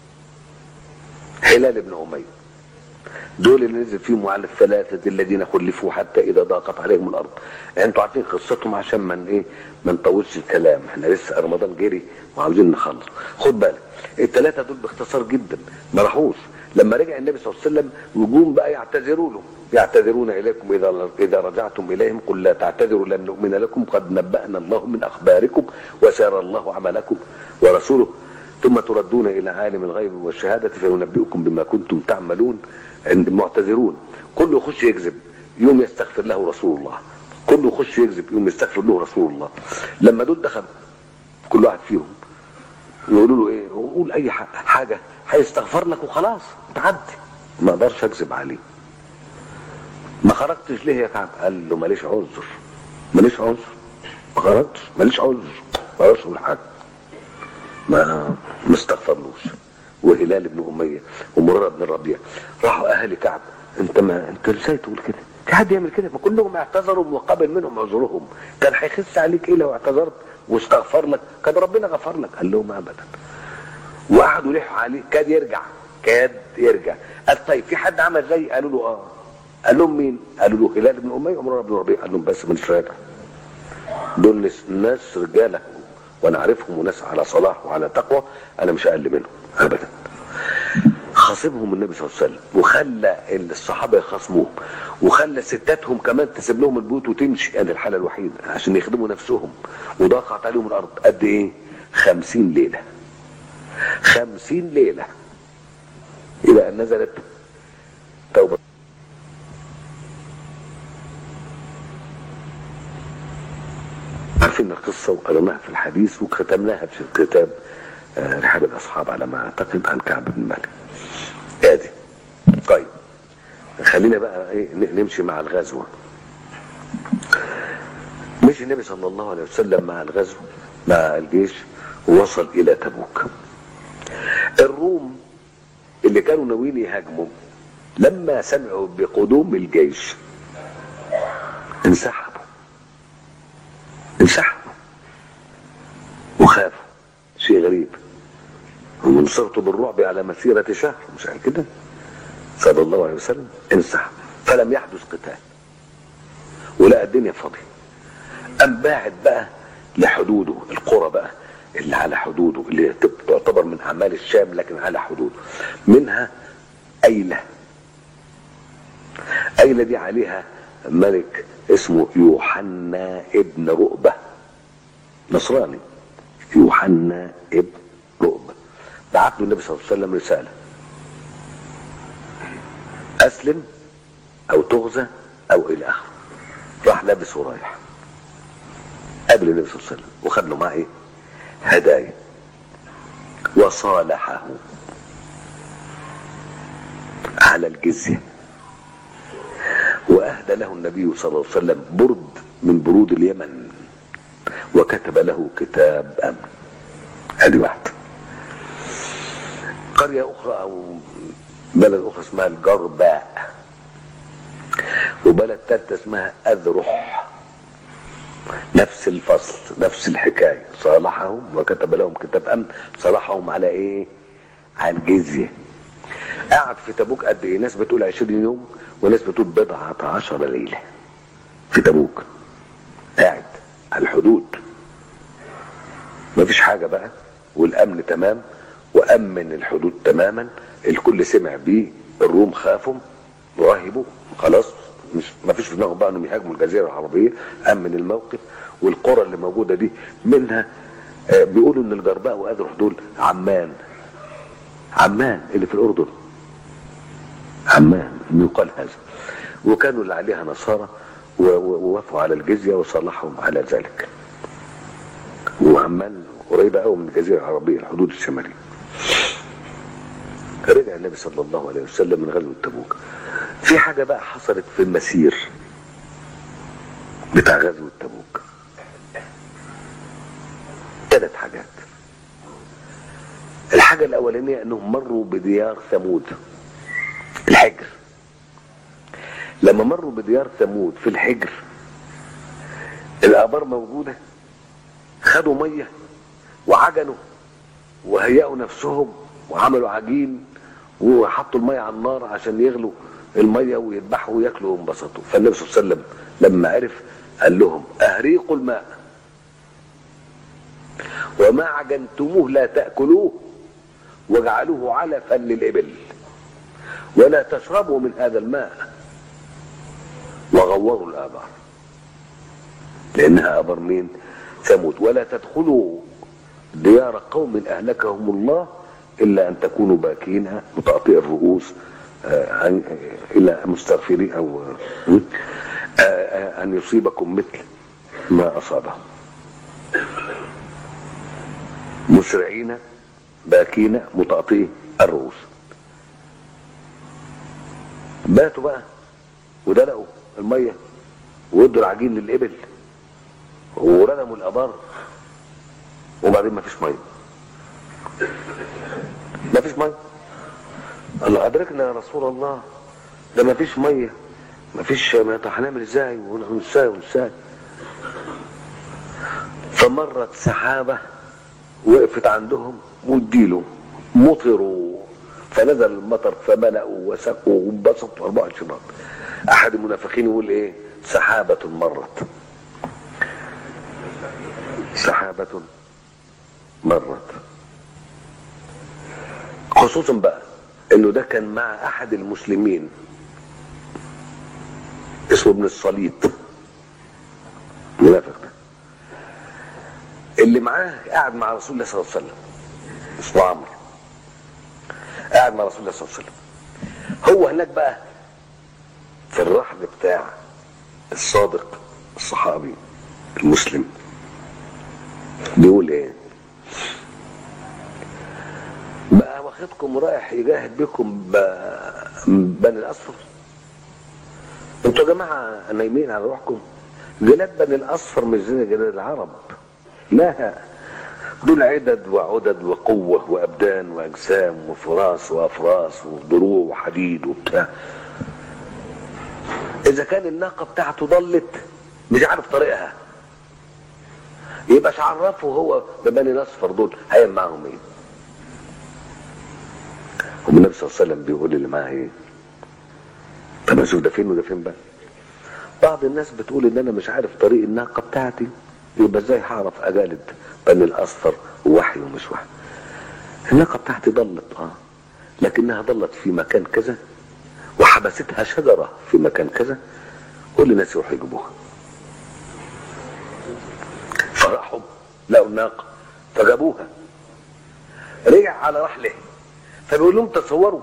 [SPEAKER 1] هلال بن أمية دول اللي نزل فيهم على الثلاثة الذين خلفوا حتى إذا ضاقت عليهم الأرض انتوا عارفين قصتهم عشان من إيه ما نطولش الكلام احنا لسه رمضان جري وعاوزين نخلص خد بالك الثلاثة دول باختصار جدا ما راحوش لما رجع النبي صلى الله عليه وسلم وجوم بقى يعتذروا له يعتذرون اليكم اذا اذا رجعتم اليهم قل لا تعتذروا لن نؤمن لكم قد نبأنا الله من اخباركم وسار الله عملكم ورسوله ثم تردون الى عالم الغيب والشهاده فينبئكم بما كنتم تعملون المعتذرون كله يخش يكذب يوم يستغفر له رسول الله كله يخش يكذب يوم يستغفر له رسول الله لما دول دخل كل واحد فيهم يقولوا له ايه قول اي حاجه هيستغفر لك وخلاص تعدي ما اقدرش اكذب عليه ما خرجتش ليه يا كعب قال له ماليش عذر ماليش عذر ما خرجتش ماليش عذر ما اقدرش اقول حاجه ما ما استغفرلوش وهلال بن اميه ومراره بن الربيع راحوا اهل كعب انت ما انت ازاي تقول كده في حد يعمل كده ما كلهم اعتذروا وقبل منهم عذرهم كان هيخس عليك ايه لو اعتذرت واستغفر لك كان ربنا غفر لك قال لهم ابدا وقعدوا يلحوا عليه كاد يرجع كاد يرجع قال طيب في حد عمل زي قالوا له اه قال لهم مين قالوا له هلال بن اميه ومراره بن الربيع قال لهم بس مش راجع دول ناس رجاله وانا عارفهم وناس على صلاح وعلى تقوى انا مش اقل منهم ابدا خاصمهم النبي صلى الله عليه وسلم وخلى الصحابه يخاصموهم وخلى ستاتهم كمان تسيب لهم البيوت وتمشي ادي الحاله الوحيده عشان يخدموا نفسهم وضاقت عليهم الارض قد ايه؟ خمسين ليله خمسين ليله الى ان نزلت توبه عارفين القصه وقريناها في الحديث وختمناها في الكتاب رحاب الاصحاب على ما اعتقد عن كعب بن مالك ادي طيب خلينا بقى ايه نمشي مع الغزوه مشي النبي صلى الله عليه وسلم مع الغزو مع الجيش ووصل الى تبوك الروم اللي كانوا ناويين يهاجموا لما سمعوا بقدوم الجيش انسحبوا انسحبوا وخافوا شيء غريب هم صرتوا بالرعب على مسيرة شهر مش عارف كده صلى الله عليه وسلم انسحب فلم يحدث قتال ولقى الدنيا فاضية قام باعد بقى لحدوده القرى بقى اللي على حدوده اللي تعتبر من اعمال الشام لكن على حدوده منها ايله ايله دي عليها ملك اسمه يوحنا ابن رؤبه نصراني يوحنا ابن رؤبه بعت له النبي صلى الله عليه وسلم رساله اسلم او تغزى او الى اخره راح لابس ورايح قابل النبي صلى الله عليه وسلم وخد له معاه ايه هدايا وصالحه على الجزية وأهدى له النبي صلى الله عليه وسلم برد من برود اليمن وكتب له كتاب أمن هذه واحدة قرية أخرى أو بلد أخرى اسمها الجرباء وبلد ثالثة اسمها أذرح نفس الفصل نفس الحكاية صالحهم وكتب لهم كتاب أمن صالحهم على إيه على الجزية قعد في تبوك قد إيه ناس بتقول عشرين يوم وناس بتقول بضعة عشر ليلة في تبوك قاعد على الحدود مفيش حاجة بقى والأمن تمام وأمن الحدود تماما الكل سمع بيه الروم خافوا ورهبوا خلاص مش مفيش في دماغهم بقى انهم يهاجموا الجزيرة العربية أمن الموقف والقرى اللي موجودة دي منها آه، بيقولوا ان الجرباء وأذرح دول عمان عمان اللي في الأردن عمان يقال هذا وكانوا اللي عليها نصارى و- و- ووافقوا على الجزية وصالحهم على ذلك وعمان قريبة قوي من الجزيرة العربية الحدود الشمالية رجع النبي صلى الله عليه وسلم من غزوة تبوك في حاجة بقى حصلت في المسير بتاع غزوة تبوك ثلاث حاجات الحاجة الأولانية أنهم مروا بديار ثمود الحجر لما مروا بديار ثمود في الحجر الآبار موجودة خدوا مية وعجنوا وهيئوا نفسهم وعملوا عجين وحطوا المية على النار عشان يغلوا المية ويذبحوا وياكلوا وانبسطوا فالنبي صلى الله عليه وسلم لما عرف قال لهم أهريقوا الماء وما عجنتموه لا تأكلوه واجعلوه علفا للإبل ولا تشربوا من هذا الماء وغوروا الآبار لأنها آبار مين ثمود ولا تدخلوا ديار قوم أهلكهم الله إلا أن تكونوا باكين متقطئ الرؤوس آه، عن- إلى مستغفرين أو آه، آه، أن يصيبكم مثل ما أصابهم مسرعين باكين متقطئي الرؤوس باتوا بقى ودلقوا الميه وادوا العجين للابل وردموا الابار وبعدين مفيش ميه مفيش ميه الله ادركنا يا رسول الله ده مفيش ميه مفيش ما طب هنعمل ازاي ونساي ونساي فمرت سحابه وقفت عندهم واديله مطروا فنزل المطر فملأوا وسقوا وانبسطوا 24 مرة احد المنافقين يقول ايه سحابة مرت سحابة مرت خصوصا بقى انه ده كان مع احد المسلمين اسمه ابن الصليط منافق ده اللي معاه قاعد مع رسول الله صلى الله عليه وسلم اسمه عمرو قاعد مع رسول الله صلى الله عليه وسلم هو هناك بقى في الرحب بتاع الصادق الصحابي المسلم بيقول ايه بقى واخدكم رايح يجاهد بكم ب- بني الاصفر انتوا يا جماعه نايمين على روحكم جلاد بني الاصفر مش زي جلاد العرب لا دول عدد وعدد وقوة وأبدان وأجسام وفراس وأفراس ودروع وحديد وبتاع إذا كان الناقة بتاعته ضلت مش عارف طريقها يبقى عرفه هو ببني الأصفر دول هيعمل معاهم إيه؟ والنبي صلى الله عليه وسلم بيقول اللي معاه إيه؟ طب أشوف ده فين وده فين بقى؟ بعض الناس بتقول إن أنا مش عارف طريق الناقة بتاعتي يبقى ازاي هعرف اجالد بني الاصفر وحي ومش وحي الناقه بتاعتي ضلت اه لكنها ضلت في مكان كذا وحبستها شجره في مكان كذا كل الناس يروحوا يجيبوها فراحوا لقوا الناقه فجابوها رجع على رحله فبيقول لهم تصوروا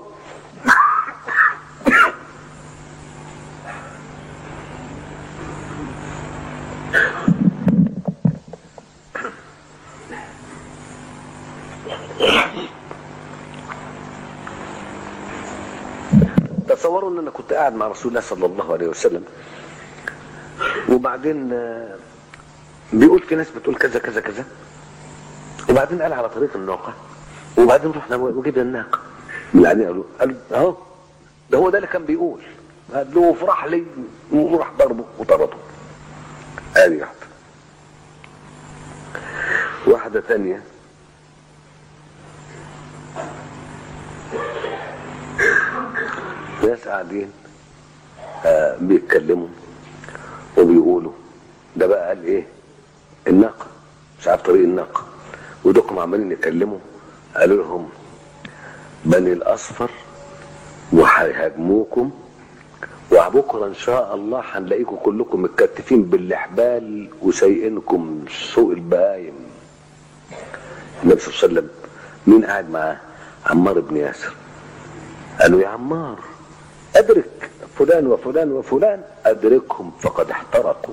[SPEAKER 1] تصوروا ان انا كنت قاعد مع رسول الله صلى الله عليه وسلم وبعدين آه، بيقول في ناس بتقول كذا كذا كذا وبعدين قال على طريق الناقه وبعدين رحنا وجبنا الناقه من اللي قاعدين قالوا قال اهو ده هو ده اللي كان بيقول قال له افرح لي وراح ضربه وطرده ادي واحده واحده تانية ناس قاعدين آه بيتكلموا وبيقولوا ده بقى قال ايه الناقه مش عارف طريق الناقه ودوكم عمالين يكلموا قالوا لهم بني الاصفر وهيهاجموكم وبكره ان شاء الله هنلاقيكم كلكم متكتفين بالاحبال وسايقينكم سوق البهايم النبي صلى الله عليه وسلم مين قاعد معاه عمار بن ياسر قالوا يا عمار ادرك فلان وفلان وفلان ادركهم فقد احترقوا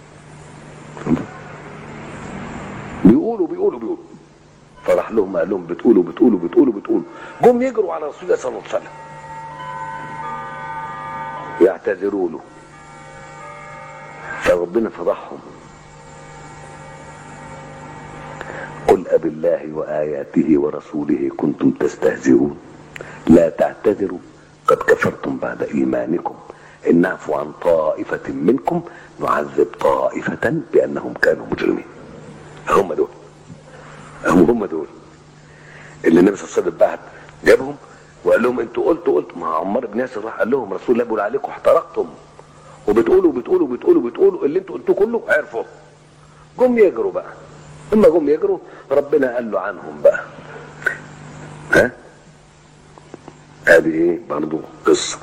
[SPEAKER 1] بيقولوا بيقولوا بيقولوا فراح لهم قال لهم بتقولوا بتقولوا بتقولوا بتقولوا جم يجروا على رسول الله صلى الله عليه وسلم يعتذروا له فربنا فضحهم قل أب الله وآياته ورسوله كنتم تستهزئون لا تعتذروا قد كفرتم بعد إيمانكم إن نعفو عن طائفة منكم نعذب طائفة بأنهم كانوا مجرمين هم دول هم هم دول اللي النبي صلى الله عليه وسلم بعت جابهم وقال لهم انتوا قلتوا قلتوا ما عمار بن ياسر راح قال لهم رسول الله بيقول عليكم احترقتم وبتقولوا بتقولوا بتقولوا بتقولوا اللي انتوا قلتوه كله عرفوا جم يجروا بقى اما جم يجروا ربنا قال له عنهم بقى ها هذه ايه برضه قصه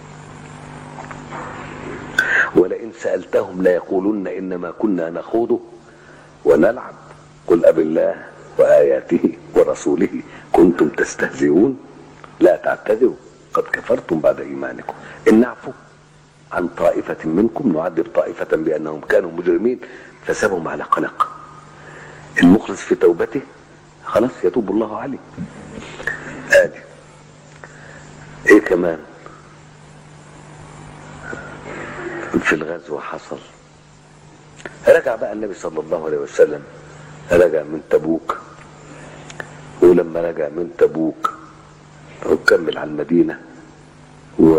[SPEAKER 1] ولئن سالتهم ليقولن انما كنا نخوض ونلعب قل أب الله وآياته ورسوله كنتم تستهزئون لا تعتذروا قد كفرتم بعد إيمانكم إن نعفو عن طائفة منكم نعذب طائفة بأنهم كانوا مجرمين فسابهم على قلق المخلص في توبته خلاص يتوب الله عليه آدي ايه كمان في الغزو حصل رجع بقى النبي صلى الله عليه وسلم رجع من تبوك ولما رجع من تبوك وكمل على المدينة و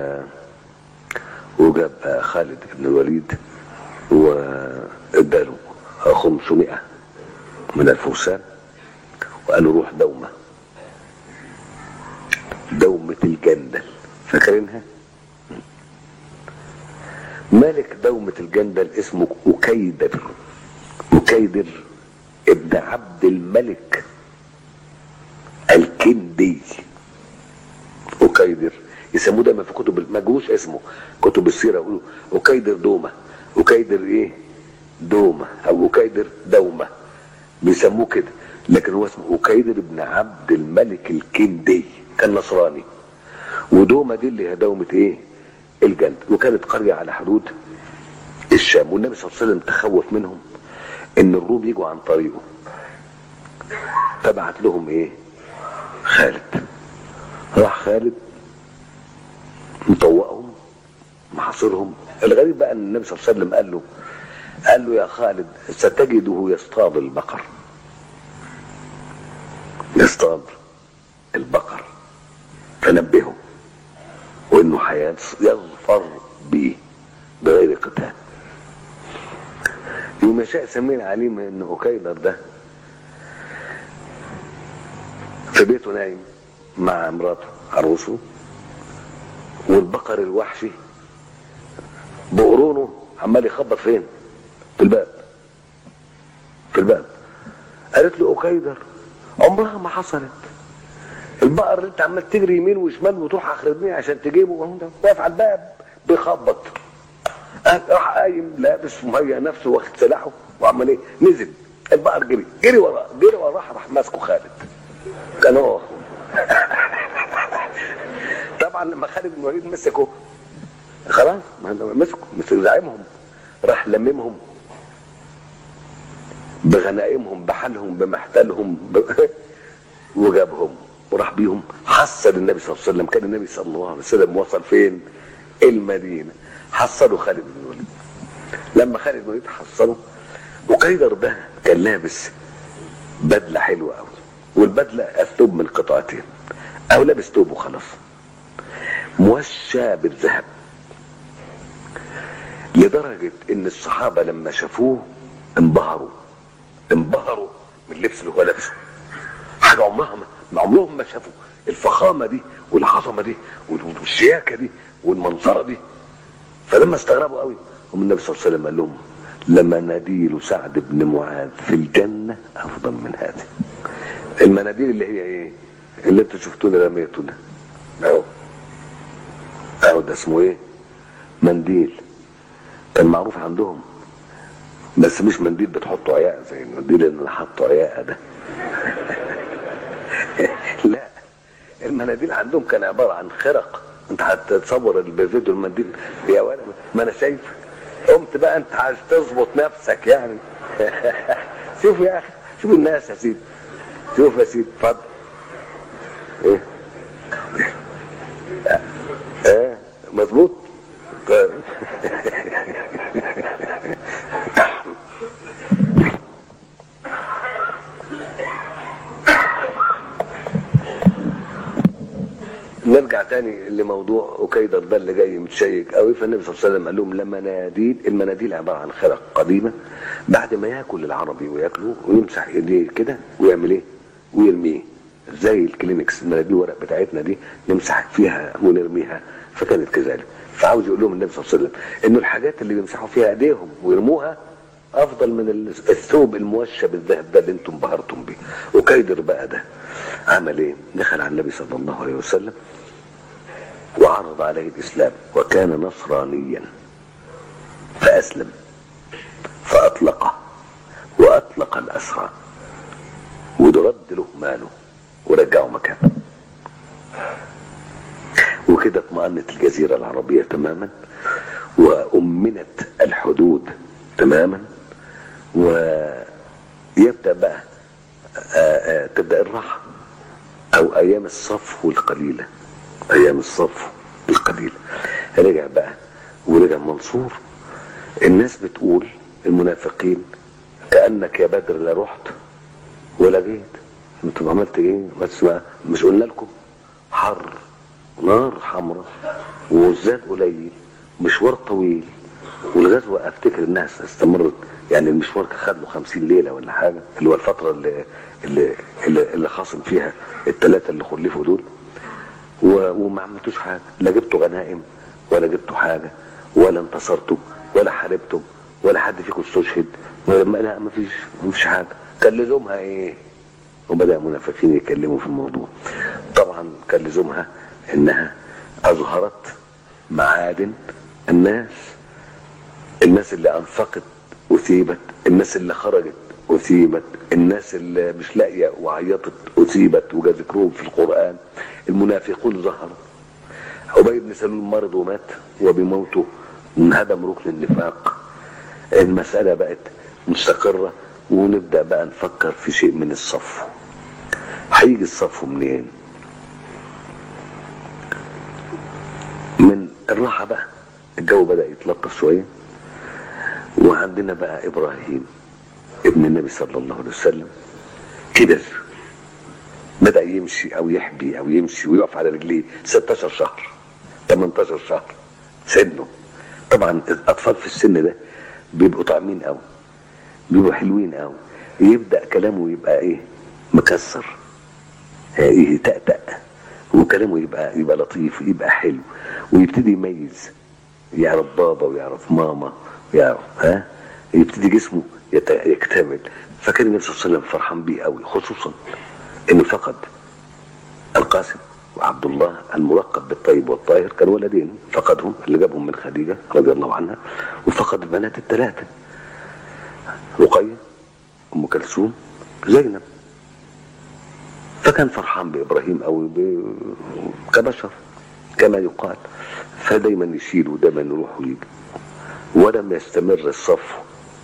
[SPEAKER 1] وجاب خالد بن الوليد واداله 500 من الفرسان وقالوا روح دومة دومة الجندل فاكرينها؟ ملك دومة الجندل اسمه أكيدر أكيدر ابن عبد الملك الكندي أكيدر يسموه دايما في كتب ما جوش اسمه كتب السيرة يقولوا أكيدر دومة أكيدر إيه؟ دومة أو أكيدر دومة بيسموه كده لكن هو اسمه أكيدر ابن عبد الملك الكندي كان نصراني ودومة دي اللي هي دومة إيه؟ الجند وكانت قرية على حدود الشام والنبي صلى الله عليه وسلم تخوف منهم ان الروم يجوا عن طريقه فبعت لهم ايه خالد راح خالد مطوقهم محاصرهم الغريب بقى ان النبي صلى الله عليه وسلم قال له قال له يا خالد ستجده يصطاد البقر يصطاد البقر فنبهه وانه يظفر به بغير قتال يوم يشاء سمينا عليم ان أكيدر ده في بيته نايم مع مراته عروسه والبقر الوحشي بقرونه عمال يخبط فين في الباب في الباب قالت له أكيدر عمرها ما حصلت البقر اللي انت عمال تجري يمين وشمال وتروح اخر الدنيا عشان تجيبه وهو ده واقف على الباب بيخبط راح قايم لابس مهيئ نفسه واخد سلاحه وعمل ايه نزل البقر جري جري وراه جري وراه راح ماسكه خالد كان هو طبعا لما خالد بن الوليد مسكه خلاص مسكه مسك زعيمهم راح لممهم بغنائمهم بحالهم بمحتلهم ب... وجابهم وراح بيهم حصل النبي صلى الله عليه وسلم كان النبي صلى الله عليه وسلم وصل فين المدينة حصلوا خالد بن الوليد لما خالد بن الوليد حصلوا وقيدر ده كان لابس بدلة حلوة قوي والبدلة الثوب من قطعتين او لابس ثوب وخلاص موشى بالذهب لدرجة ان الصحابة لما شافوه انبهروا انبهروا من اللبس اللي هو لابسه حاجة عمرها ما عمرهم ما شافوا الفخامة دي والعظمة دي والشياكة دي والمنظرة دي فلما استغربوا قوي هم النبي صلى الله عليه وسلم قال لهم لمناديل سعد بن معاذ في الجنة أفضل من هذه المناديل اللي هي إيه اللي انتوا شفتوه ده رميته ده أهو أهو ده اسمه إيه منديل كان معروف عندهم بس مش منديل بتحطه عياء زي المنديل اللي حطه عياء ده لا المناديل عندهم كان عبارة عن خرق انت هتتصور الفيديو المنديل يا ولد ما انا شايف قمت بقى انت عايز تظبط نفسك يعني شوف يا اخي شوف الناس يا سيدي شوف يا سيدي اتفضل ايه ايه مظبوط طيب. نرجع تاني لموضوع أكيدر ده اللي جاي متشيك قوي فالنبي صلى الله عليه وسلم قال لهم لمناديل المناديل عبارة عن خرق قديمة بعد ما ياكل العربي وياكله ويمسح ايديه كده ويعمل ايه؟ ويرميه زي الكلينكس المناديل الورق بتاعتنا دي نمسح فيها ونرميها فكانت كذلك فعاوز يقول لهم النبي صلى الله عليه وسلم انه الحاجات اللي بيمسحوا فيها ايديهم ويرموها افضل من الثوب الموشى بالذهب ده اللي انتم بهرتم بيه وكيدر بقى ده عمل ايه دخل على النبي صلى الله عليه وسلم وعرض عليه الاسلام وكان نصرانيا فاسلم فاطلقه واطلق الاسرى ورد له ماله ورجعه مكانه وكده اطمأنت الجزيرة العربية تماما وأمنت الحدود تماما ويبدأ بقى آآ آآ تبدأ الراحة أو أيام الصفو القليلة أيام الصفو القليلة رجع بقى ورجع منصور الناس بتقول المنافقين كأنك يا بدر لا رحت ولا جيت انتوا عملت ايه بس بقى مش قلنا لكم حر نار حمراء والزاد قليل مشوار طويل والغزوة افتكر انها استمرت يعني المشوار خد له 50 ليلة ولا حاجة اللي هو الفترة اللي اللي اللي, اللي خاصم فيها الثلاثة اللي خلفوا دول وما عملتوش حاجة لا جبتوا غنائم ولا جبتوا حاجة ولا انتصرتوا ولا حاربتوا ولا حد فيكم استشهد لا ما فيش ما فيش حاجة كان لزومها ايه وبدأ المنافقين يتكلموا في الموضوع طبعا كان لزومها انها اظهرت معادن الناس الناس اللي انفقت اثيبت الناس اللي خرجت اثيبت الناس اللي مش لاقيه وعيطت اثيبت وجا ذكرهم في القران المنافقون ظهروا ابي بن سلول مرض ومات وبموته انهدم ركن النفاق المساله بقت مستقره ونبدا بقى نفكر في شيء من الصفو هيجي الصفو منين من الراحة بقى الجو بدأ يتلطف شوية وعندنا بقى إبراهيم ابن النبي صلى الله عليه وسلم كبر بدأ يمشي أو يحبي أو يمشي ويقف على رجليه 16 شهر 18 شهر سنه طبعا الأطفال في السن ده بيبقوا طعمين قوي بيبقوا حلوين قوي يبدأ كلامه يبقى إيه مكسر يتأتأ وكلامه يبقى يبقى لطيف ويبقى حلو ويبتدي يميز يعرف بابا ويعرف ماما ويعرف ها يبتدي جسمه يكتمل فكان النبي صلى الله عليه وسلم فرحان بيه قوي خصوصا انه فقد القاسم وعبد الله الملقب بالطيب والطاهر كان ولدين فقدهم اللي جابهم من خديجه رضي الله عنها وفقد البنات الثلاثه رقيه ام كلثوم زينب فكان فرحان بابراهيم او ب... كبشر كما يقال فدايما يشيل ودايما يروح ويجي ولم يستمر الصف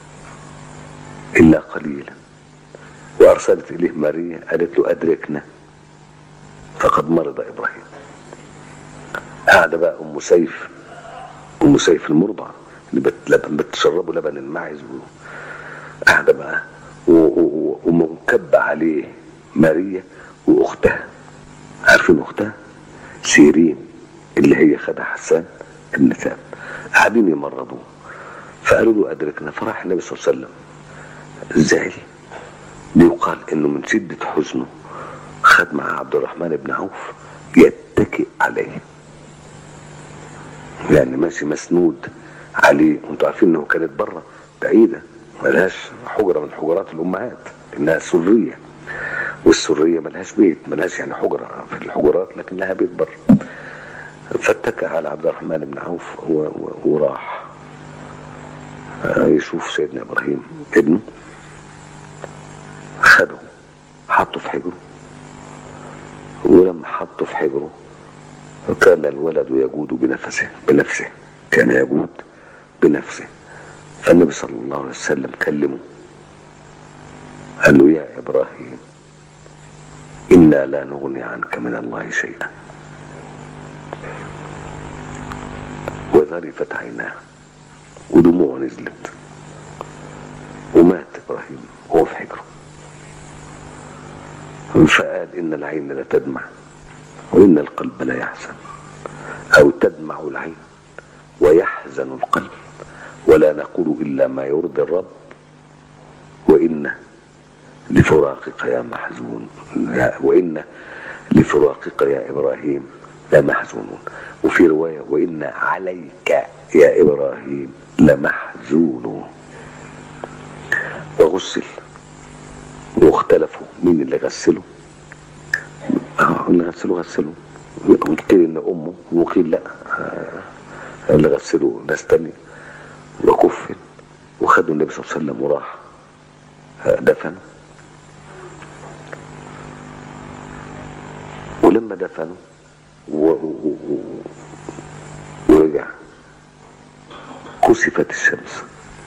[SPEAKER 1] الا قليلا وارسلت اليه ماريا قالت له ادركنا فقد مرض ابراهيم قاعد بقى ام سيف ام سيف المرضع اللي بتلبن بتشربوا لبن الماعز قاعده بقى ومنكبه عليه ماريا واختها عارفين اختها سيرين اللي هي خدها حسان بن ثابت قاعدين يمرضوه فقالوا له ادركنا فراح النبي صلى الله عليه وسلم زعل ليقال انه من شده حزنه خد مع عبد الرحمن بن عوف يتكئ عليه يعني ماشي مسنود عليه وانتوا عارفين انه كانت بره بعيدة ملهاش حجرة من حجرات الأمهات إنها سرية والسرية ملهاش بيت ملهاش يعني حجرة في الحجرات لكن لها بيت بره فاتكى على عبد الرحمن بن عوف و- و- وراح آه، يشوف سيدنا إبراهيم ابنه خده حطه في حجره ولما حطه في حجره كان الولد يجود بنفسه بنفسه كان يجود بنفسه فالنبي صلى الله عليه وسلم كلمه قال له يا ابراهيم انا لا نغني عنك من الله شيئا وذرفت عيناه ودموعه نزلت ومات ابراهيم وهو في حجره فقال ان العين لا تدمع وان القلب لا يحزن او تدمع العين ويحزن القلب ولا نقول الا ما يرضي الرب وان لفراقك يا محزون يا- وان لفراقك يا ابراهيم لمحزونون وفي روايه وان عليك يا ابراهيم لمحزون وغسل واختلفوا مين اللي غسله اه اللي غسله غسله وقيل ان امه وقيل لا آه، اللي غسله ناس تانية وكفن وخدوا النبي صلى الله عليه وسلم وراح آه، دفنه ولما دفنه و- و- و- ورجع كسفت الشمس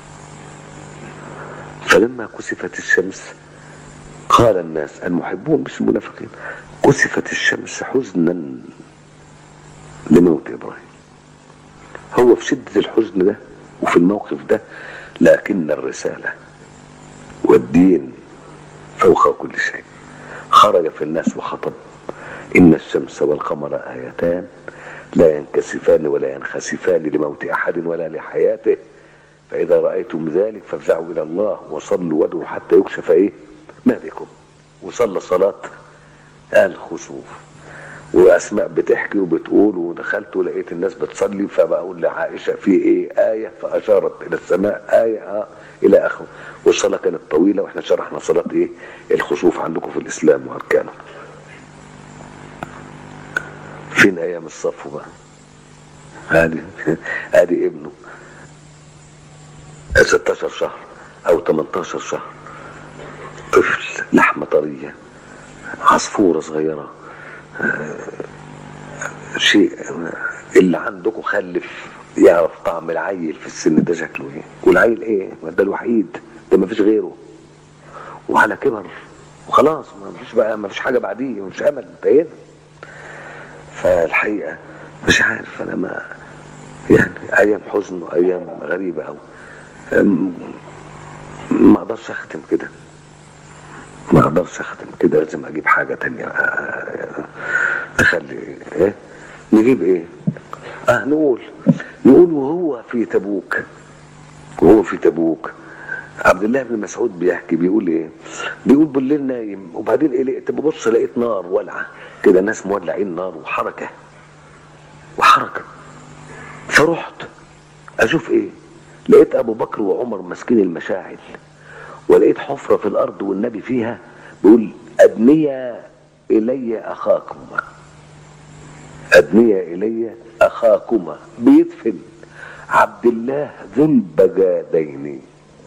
[SPEAKER 1] فلما كسفت الشمس قال الناس المحبون مش المنافقين كسفت الشمس حزنا لموت ابراهيم هو في شدة الحزن ده وفي الموقف ده لكن الرسالة والدين فوق كل شيء خرج في الناس وخطب إن الشمس والقمر آيتان لا ينكسفان ولا ينخسفان لموت أحد ولا لحياته فإذا رأيتم ذلك فافزعوا إلى الله وصلوا وادعوا حتى يكشف إيه ما بكم وصلى صلاة الخسوف وأسماء بتحكي وبتقول ودخلت ولقيت الناس بتصلي فبقول لعائشة في إيه آية فأشارت إلى السماء آية آه إلى آخره والصلاة كانت طويلة وإحنا شرحنا صلاة إيه الخسوف عندكم في الإسلام وأركانه فين أيام الصفو بقى هادي هادي ابنه 16 شهر او 18 شهر طفل لحمة طرية عصفورة صغيرة آه، شيء آه، اللي عندكم خلف يعرف طعم العيل في السن ده شكله ايه والعيل ايه ما ده الوحيد ده ما فيش غيره وعلى كبر وخلاص ما فيش بقى ما فيش حاجة بعديه ما فيش امل انتهينا فالحقيقة مش عارف انا ما يعني ايام حزن وايام غريبة قوي ما اقدرش اختم كده ما اقدرش اختم كده لازم اجيب حاجة تانية آه، تخلي ايه نجيب ايه اه نقول نقول وهو في تبوك وهو في تبوك عبد الله بن مسعود بيحكي بيقول ايه بيقول بالليل نايم وبعدين قلقت ببص لقيت نار والعه كده ناس مولعين نار وحركه وحركه فرحت اشوف ايه لقيت ابو بكر وعمر ماسكين المشاعل ولقيت حفره في الارض والنبي فيها بيقول ادنيا الي اخاكما ادنيا الي اخاكما بيدفن عبد الله ذو البجادين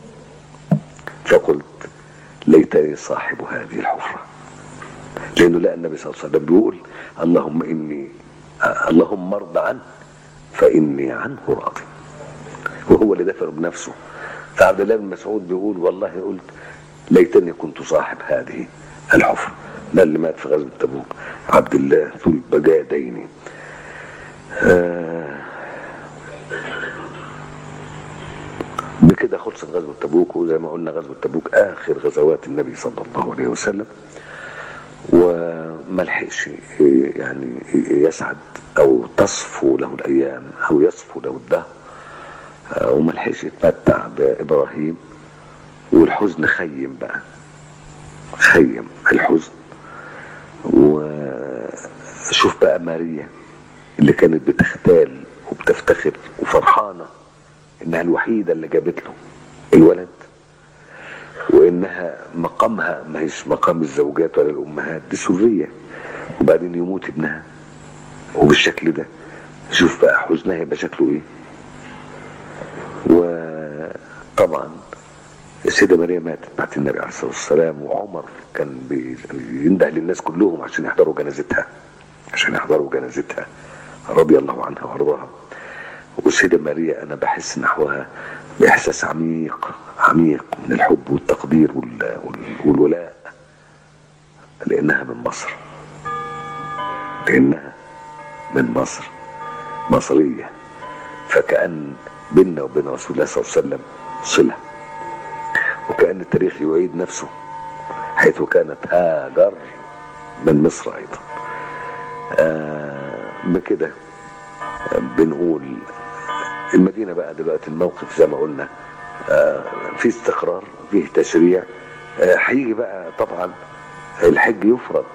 [SPEAKER 1] فقلت ليتني صاحب هذه الحفره لانه لقى النبي صلى الله عليه وسلم بيقول اللهم اني اللهم ارض عنه فاني عنه راضي وهو اللي دفن بنفسه فعبد الله بن مسعود بيقول والله قلت ليتني كنت صاحب هذه الحفرة ده اللي مات في غزوة تبوك عبد الله ذو البجادين آه بكده خلصت غزوة تبوك وزي ما قلنا غزوة تبوك آخر غزوات النبي صلى الله عليه وسلم وما لحقش يعني يسعد أو تصفو له الأيام أو يصفو له الدهر وما لحقش يتمتع بإبراهيم والحزن خيم بقى خيم الحزن وشوف بقى ماريا اللي كانت بتختال وبتفتخر وفرحانة انها الوحيدة اللي جابت له الولد وانها مقامها ما هيش مقام الزوجات ولا الامهات دي سريه وبعدين يموت ابنها وبالشكل ده شوف بقى حزنها يبقى شكله ايه وطبعا السيدة مريم ماتت بعد النبي عليه الصلاة والسلام وعمر كان بينده للناس كلهم عشان يحضروا جنازتها عشان يحضروا جنازتها رضي الله عنها وارضاها والسيدة ماريا أنا بحس نحوها بإحساس عميق عميق من الحب والتقدير وال- وال- والولاء لأنها من مصر لأنها من مصر مصرية فكأن بيننا وبين رسول الله صلى الله عليه وسلم صلة وكأن التاريخ يعيد نفسه حيث كانت هاجر من مصر أيضا آه بكده آه، بنقول المدينة بقى دلوقتي الموقف زي ما قلنا آه في استقرار فيه تشريع آه، هيجي بقى طبعا الحج يفرض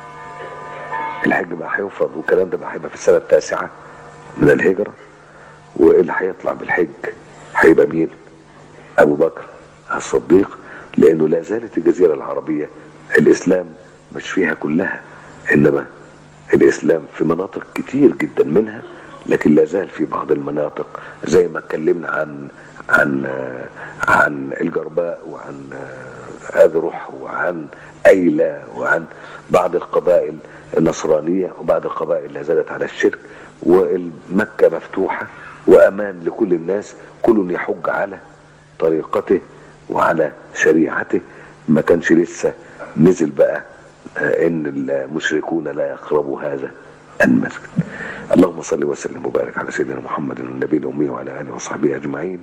[SPEAKER 1] الحج بقى هيفرض والكلام ده بقى هيبقى في السنة التاسعة من الهجرة واللي هيطلع بالحج هيبقى مين؟ أبو بكر الصديق لأنه لا زالت الجزيرة العربية الإسلام مش فيها كلها إنما الإسلام في مناطق كتير جدا منها لكن لا زال في بعض المناطق زي ما اتكلمنا عن عن عن الجرباء وعن أذرح وعن أيلة وعن بعض القبائل النصرانية وبعض القبائل اللي زادت على الشرك والمكة مفتوحة وأمان لكل الناس كل يحج على طريقته وعلى شريعته ما كانش لسه نزل بقى آه، ان المشركون لا يقربوا هذا المسجد اللهم صل وسلم وبارك على سيدنا محمد النبي الامي وعلى اله وصحبه اجمعين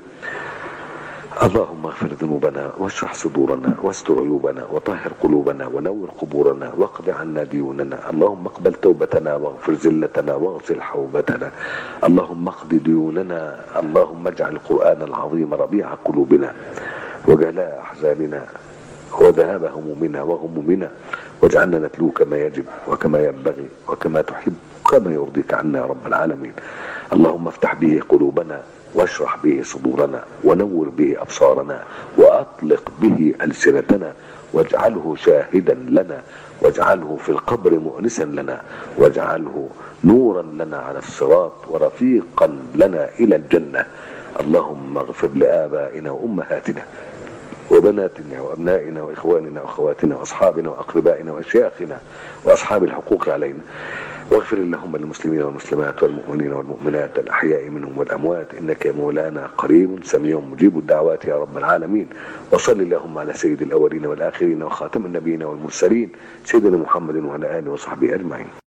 [SPEAKER 1] اللهم اغفر ذنوبنا واشرح صدورنا واستر عيوبنا وطهر قلوبنا ونور قبورنا واقض عنا ديوننا اللهم اقبل توبتنا واغفر زلتنا واغسل حوبتنا اللهم اقض ديوننا اللهم اجعل القرآن العظيم ربيع قلوبنا وجلاء احزاننا وذهاب همومنا وغمومنا واجعلنا نتلوه كما يجب وكما ينبغي وكما تحب وكما يرضيك عنا يا رب العالمين اللهم افتح به قلوبنا واشرح به صدورنا ونور به ابصارنا واطلق به السنتنا واجعله شاهدا لنا واجعله في القبر مؤنسا لنا واجعله نورا لنا على الصراط ورفيقا لنا الى الجنه اللهم اغفر لابائنا وامهاتنا وبناتنا وابنائنا واخواننا واخواتنا واصحابنا واقربائنا واشياخنا واصحاب الحقوق علينا واغفر اللهم للمسلمين والمسلمات والمؤمنين والمؤمنات الاحياء منهم والاموات انك يا مولانا قريب سميع مجيب الدعوات يا رب العالمين وصل اللهم على سيد الاولين والاخرين وخاتم النبيين والمرسلين سيدنا محمد وعلى اله وصحبه اجمعين